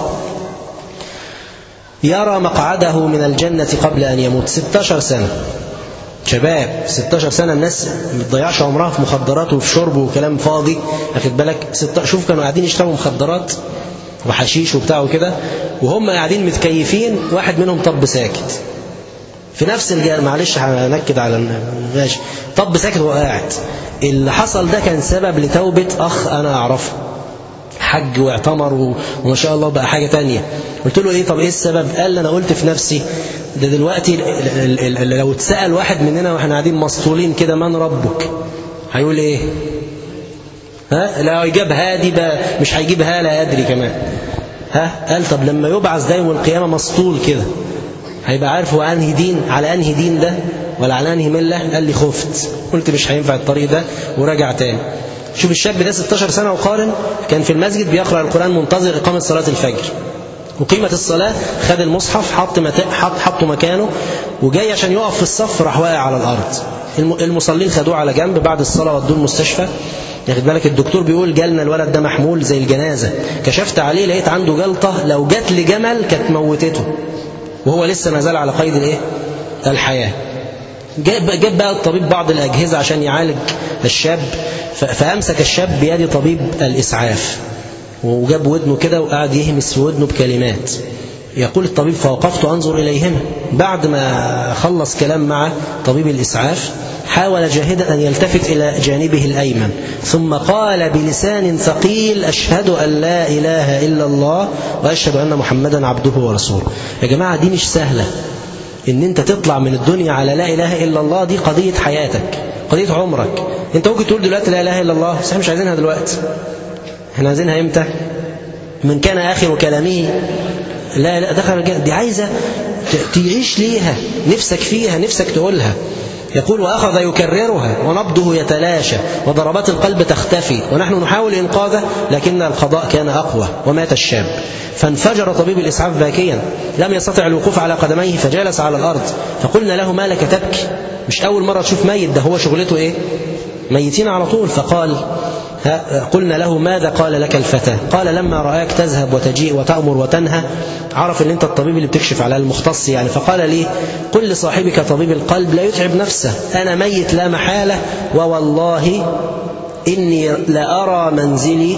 يرى مقعده من الجنة قبل أن يموت 16 سنة شباب 16 سنة الناس ما بتضيعش عمرها في مخدرات وفي شرب وكلام فاضي واخد بالك شوف كانوا قاعدين يشربوا مخدرات وحشيش وبتاع وكده وهم قاعدين متكيفين واحد منهم طب ساكت في نفس الجانب معلش هنكد على ماشي طب ساكت وهو قاعد اللي حصل ده كان سبب لتوبة أخ أنا أعرفه حج واعتمر وما شاء الله بقى حاجة تانية قلت له ايه طب ايه السبب قال لي انا قلت في نفسي ده دلوقتي لو اتسأل واحد مننا واحنا قاعدين مسطولين كده من ربك هيقول ايه ها لا يجاب هادي بقى مش هيجيب ها لا يدري كمان ها قال طب لما يبعث ده يوم القيامة مسطول كده هيبقى عارف هو انهي دين على انهي دين ده ولا على انهي مله قال لي خفت قلت مش هينفع الطريق ده وراجع تاني شوف الشاب ده 16 سنة وقارن كان في المسجد بيقرأ القرآن منتظر إقامة صلاة الفجر وقيمة الصلاة خد المصحف حط مت... حط حطه مكانه وجاي عشان يقف في الصف راح واقع على الأرض المصلين خدوه على جنب بعد الصلاة ودوه المستشفى ياخد بالك الدكتور بيقول جالنا الولد ده محمول زي الجنازة كشفت عليه لقيت عنده جلطة لو جت لجمل كانت موتته وهو لسه ما زال على قيد الايه الحياة جاب, جاب بقى الطبيب بعض الأجهزة عشان يعالج الشاب فأمسك الشاب بيد طبيب الإسعاف وجاب ودنه كده وقعد يهمس في ودنه بكلمات يقول الطبيب فوقفت أنظر إليهما بعد ما خلص كلام مع طبيب الإسعاف حاول جاهدا أن يلتفت إلى جانبه الأيمن ثم قال بلسان ثقيل أشهد أن لا إله إلا الله وأشهد أن محمدا عبده ورسوله يا جماعة دي مش سهلة إن أنت تطلع من الدنيا على لا إله إلا الله دي قضية حياتك قضية عمرك أنت ممكن تقول دلوقتي لا إله إلا الله بس احنا مش عايزينها دلوقتي احنا عايزينها إمتى من كان آخر كلامه لا لا دخل الجنة دي عايزة تعيش ليها نفسك فيها نفسك تقولها يقول وأخذ يكررها ونبضه يتلاشى وضربات القلب تختفي ونحن نحاول إنقاذه لكن القضاء كان أقوى ومات الشاب فانفجر طبيب الإسعاف باكيا لم يستطع الوقوف على قدميه فجلس على الأرض فقلنا له ما لك تبكي مش أول مرة تشوف ميت ده هو شغلته إيه ميتين على طول فقال قلنا له ماذا قال لك الفتى قال لما رآك تذهب وتجيء وتأمر وتنهى عرف ان انت الطبيب اللي بتكشف على المختص يعني فقال لي قل لصاحبك طبيب القلب لا يتعب نفسه أنا ميت لا محالة ووالله إني لأرى منزلي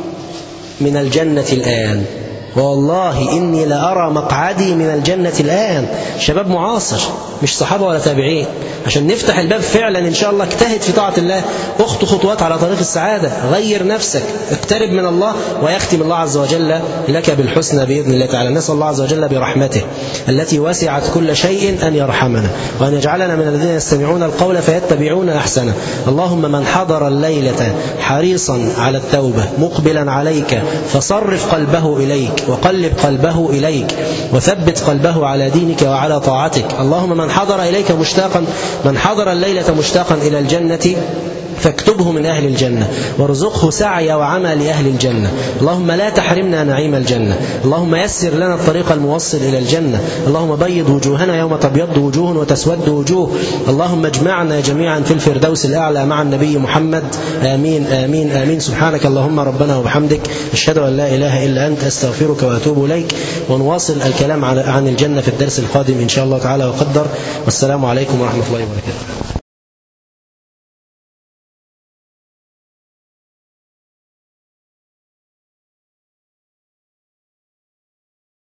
من الجنة الآن والله إني لأرى مقعدي من الجنة الآن شباب معاصر مش صحابة ولا تابعين عشان نفتح الباب فعلا إن شاء الله اجتهد في طاعة الله اخط خطوات على طريق السعادة غير نفسك اقترب من الله ويختم الله عز وجل لك بالحسنى بإذن الله تعالى نسأل الله عز وجل برحمته التي وسعت كل شيء أن يرحمنا وأن يجعلنا من الذين يستمعون القول فيتبعون أحسنه اللهم من حضر الليلة حريصا على التوبة مقبلا عليك فصرف قلبه إليك وقلب قلبه إليك وثبت قلبه على دينك وعلى طاعتك اللهم من حضر إليك مشتاقا من حضر الليلة مشتاقا إلى الجنة فاكتبه من أهل الجنة وارزقه سعي وعمل أهل الجنة اللهم لا تحرمنا نعيم الجنة اللهم يسر لنا الطريق الموصل إلى الجنة اللهم بيض وجوهنا يوم تبيض وجوه وتسود وجوه اللهم اجمعنا جميعا في الفردوس الأعلى مع النبي محمد آمين آمين آمين سبحانك اللهم ربنا وبحمدك أشهد أن لا إله إلا أنت أستغفرك وأتوب إليك ونواصل الكلام عن الجنة في الدرس القادم إن شاء الله تعالى وقدر والسلام عليكم ورحمة الله وبركاته